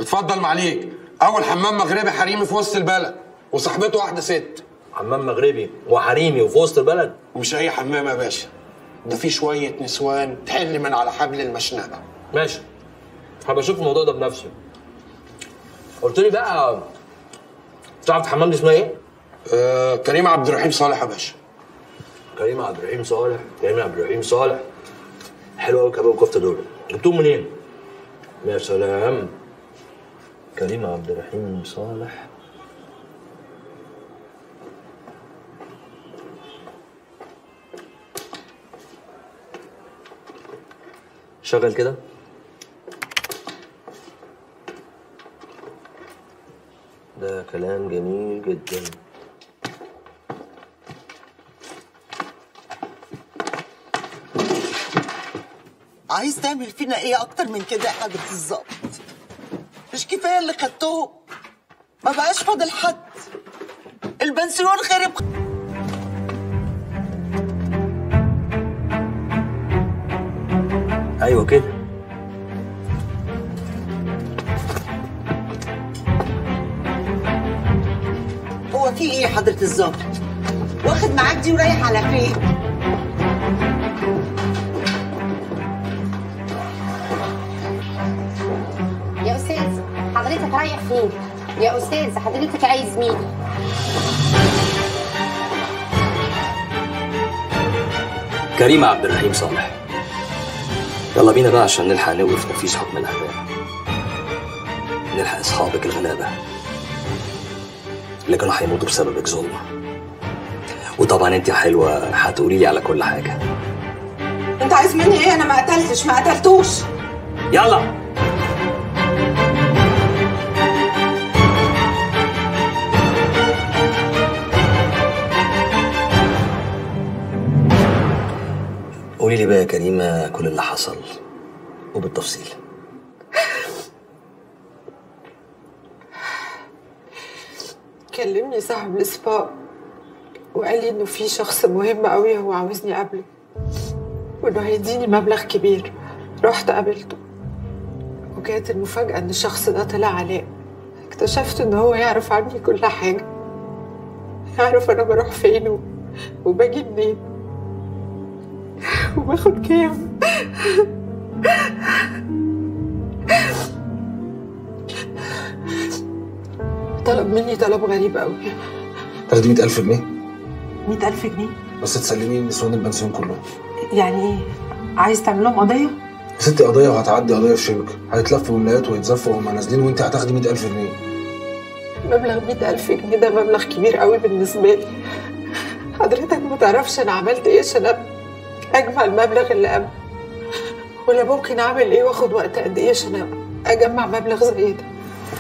اتفضل معليك اول حمام مغربي حريمي في وسط البلد وصاحبته واحده ست حمام مغربي وحريمي وفي وسط البلد مش اي حمام يا باشا ده في شويه نسوان تحل من على حبل المشنقه ماشي هبقى اشوف الموضوع ده بنفسي قلت لي بقى تعرف الحمام دي اسمها ايه؟ آه كريم عبد الرحيم صالح يا باشا كريم عبد الرحيم صالح كريم عبد الرحيم صالح حلو قوي كباب الكفته دول جبتوهم منين؟ يا سلام كريم عبد الرحيم صالح شغل كده ده كلام جميل جدا عايز تعمل فينا ايه اكتر من كده يا حضرة الظابط مش كفايه اللي خدتهم ما بقاش فاضل حد البنسيون خرب ايوه كده هو في ايه يا حضرة الظابط واخد معاك دي ورايح على فين يا استاذ حضرتك رايح فين يا استاذ حضرتك عايز مين كريم عبد الرحيم صالح يلا بينا بقى عشان نلحق نوقف تنفيذ حكم الاعدام نلحق اصحابك الغلابه اللي كانوا هيموتوا بسببك ظلم وطبعا انت يا حلوه هتقولي لي على كل حاجه انت عايز مني ايه انا ما قتلتش ما قتلتوش يلا قولي لي بقى يا كريمه كل اللي حصل وبالتفصيل كلمني صاحب السبا وقال لي انه في شخص مهم قوي هو عاوزني اقابله وانه هيديني مبلغ كبير رحت قابلته وكانت المفاجأة ان الشخص ده طلع علاء اكتشفت ان هو يعرف عني كل حاجة يعرف انا بروح فين و- وباجي منين وباخد كام طلب مني طلب غريب قوي تاخدي 100000 جنيه مئة ألف جنيه بس تسلمي نسوان البنسيون كلهم يعني ايه عايز تعمل لهم قضية؟ يا ستي قضيه وهتعدي قضيه في شبكه هيتلفوا ولايات ويتزفوا وهم نازلين وانت هتاخدي 100000 جنيه مبلغ مئة ألف جنيه ده مبلغ كبير قوي بالنسبة لي حضرتك ما تعرفش أنا عملت إيه عشان أب- أجمع المبلغ اللي قبل ولا ممكن أعمل إيه وآخد وقت قد إيه عشان أجمع مبلغ زي ده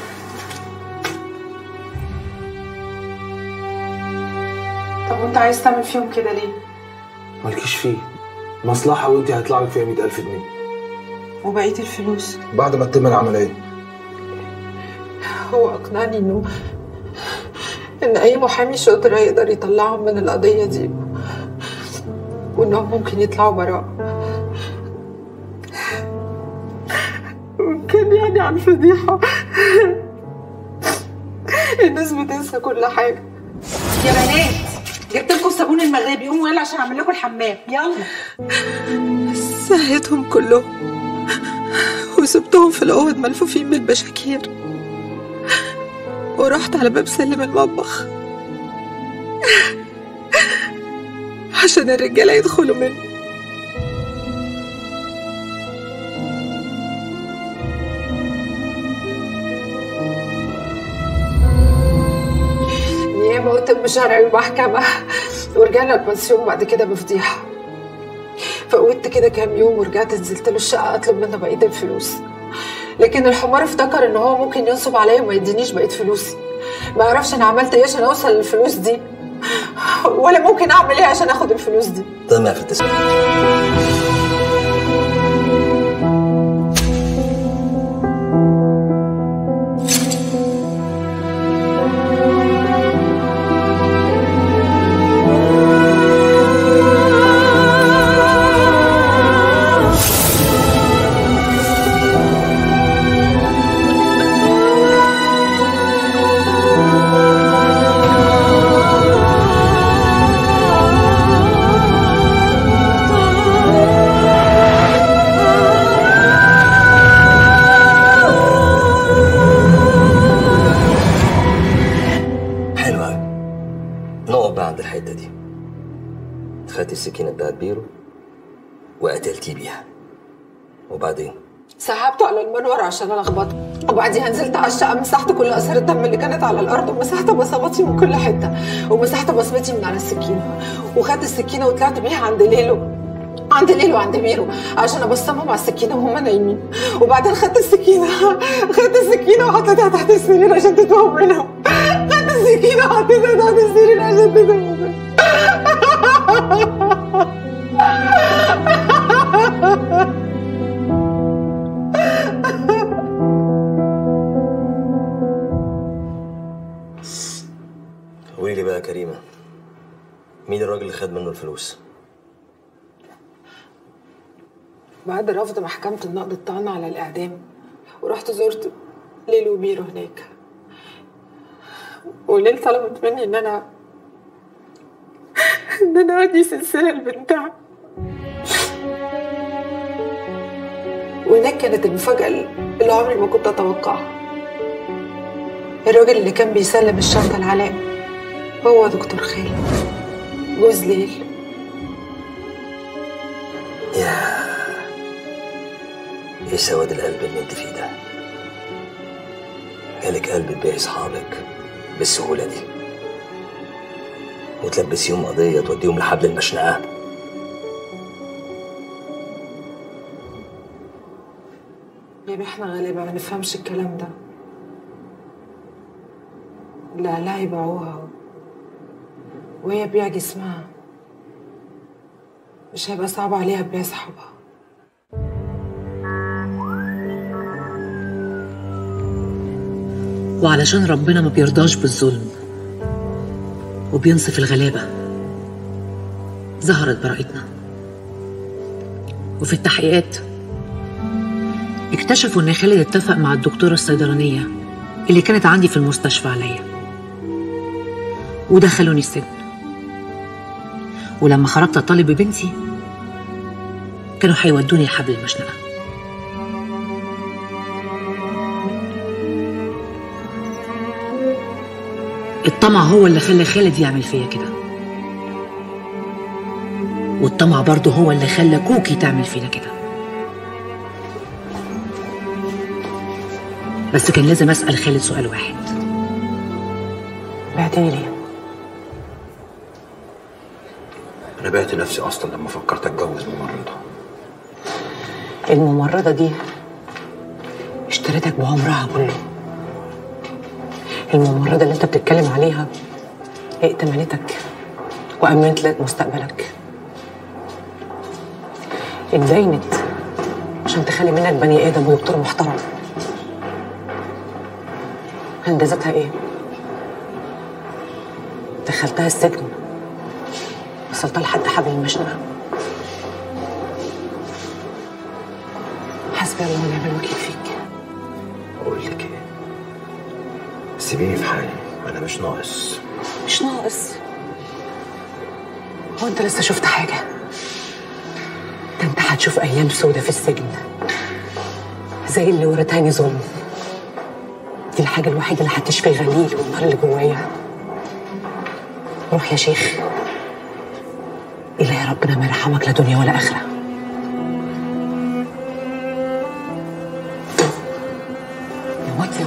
طب وأنت عايز تعمل فيهم كده ليه؟ مالكيش فيه مصلحه وانت هيطلع لك فيها 100000 جنيه وبقية الفلوس بعد ما تتم العمليه هو أقنعني إنه إن أي محامي شاطر هيقدر يطلعهم من القضية دي وإنهم ممكن يطلعوا براء كان يعني عن فضيحة الناس بتنسى كل حاجة يا بنات جبت لكم الصابون المغربي قوموا يلا عشان اعمل لكم الحمام يلا سهيتهم كلهم وسبتهم في الأوض ملفوفين بالبشاكير ورحت على باب سلم المطبخ عشان الرجالة يدخلوا منه نيابة وطب شرعي ومحكمة ورجعنا البنسيون بعد كده بفضيحة فقودت كده كام يوم ورجعت نزلت له الشقة أطلب منه بقية الفلوس لكن الحمار افتكر إن هو ممكن ينصب عليا وما يدينيش بقية فلوسي ما يعرفش أنا عملت إيه عشان أوصل للفلوس دي ولا ممكن أعمل إيه عشان آخد الفلوس دي طمع في التسليم خدتي السكينه بتاعت بيرو وقتلتيه بيها وبعدين سحبته على المنور عشان الخبطه وبعديها نزلت على الشقه مسحت كل اثار الدم اللي كانت على الارض ومسحت بصماتي من كل حته ومسحت بصمتي من على السكينه وخدت السكينه وطلعت بيها عند ليلو عند ليلو وعند ميرو عشان ابصمهم على السكينه وهم نايمين وبعدين خدت السكينه خدت السكينه وحطيتها تحت السرير عشان تتوه منهم خدت السكينه وحطيتها تحت السرير عشان تتوه منهم قولي لي بقى يا كريمه مين الراجل اللي خد منه الفلوس بعد رفض محكمة النقد الطعن على الإعدام ورحت زرت ليلو وميرو هناك وليل طلبت مني إن أنا إن أنا أدي سلسلة لبنتها وهناك كانت المفاجأة اللي عمري ما كنت أتوقعها الراجل اللي كان بيسلم الشنطة لعلاء هو دكتور خالد جوز ليل يا ايه سواد القلب اللي انت فيه ده جالك قلب تبيعي اصحابك بالسهوله دي وتلبسيهم قضيه توديهم لحبل المشنقه يعني احنا غالبا ما نفهمش الكلام ده لا لا يبيعوها وهي بيع جسمها مش هيبقى صعب عليها تبيع صحابها وعلشان ربنا ما بيرضاش بالظلم وبينصف الغلابة ظهرت براءتنا وفي التحقيقات اكتشفوا ان خالد اتفق مع الدكتورة الصيدلانية اللي كانت عندي في المستشفى عليا ودخلوني السجن ولما خرجت اطالب ببنتي كانوا هيودوني لحبل المشنقه الطمع هو اللي خلى خالد يعمل فيا كده والطمع برضه هو اللي خلى كوكي تعمل فينا كده بس كان لازم اسال خالد سؤال واحد بعتني ليه؟ انا بعت نفسي اصلا لما فكرت اتجوز ممرضه الممرضة دي اشتريتك بعمرها كله الممرضة اللي انت بتتكلم عليها ائتمنتك وأمنت لك مستقبلك اتدينت عشان تخلي منك بني آدم ودكتور محترم انجازتها ايه؟ دخلتها السجن وصلتها لحد حبل المشنقة حسبي الله ونعم الوكيل فيك اقول لك ايه سيبيني في حالي انا مش ناقص مش ناقص هو انت لسه شفت حاجة ده انت هتشوف ايام سودة في السجن زي اللي ورثاني ظلم دي الحاجة الوحيدة اللي هتشفي غليل والنار اللي جوايا روح يا شيخ إلهي ربنا ما يرحمك لا دنيا ولا آخرة يا واطية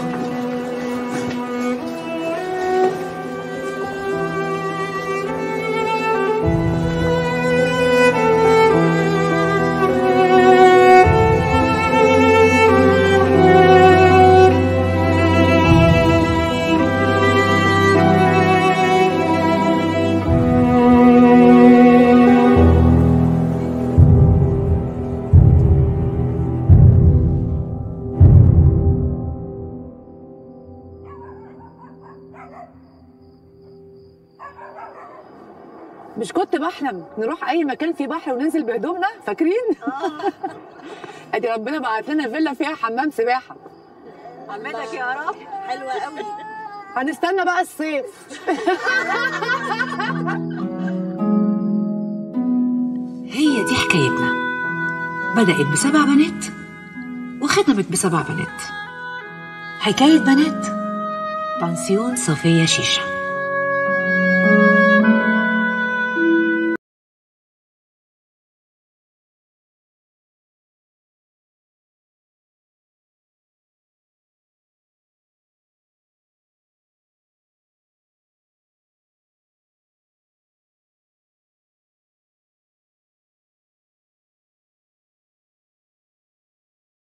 مش كنت بحلم نروح اي مكان فيه بحر وننزل بهدومنا فاكرين ادي ربنا بعت لنا فيلا فيها حمام سباحه عمتك يا رب حلوه قوي هنستنى بقى الصيف هي دي حكايتنا بدأت بسبع بنات وختمت بسبع بنات حكاية بنات بنسيون صفية شيشة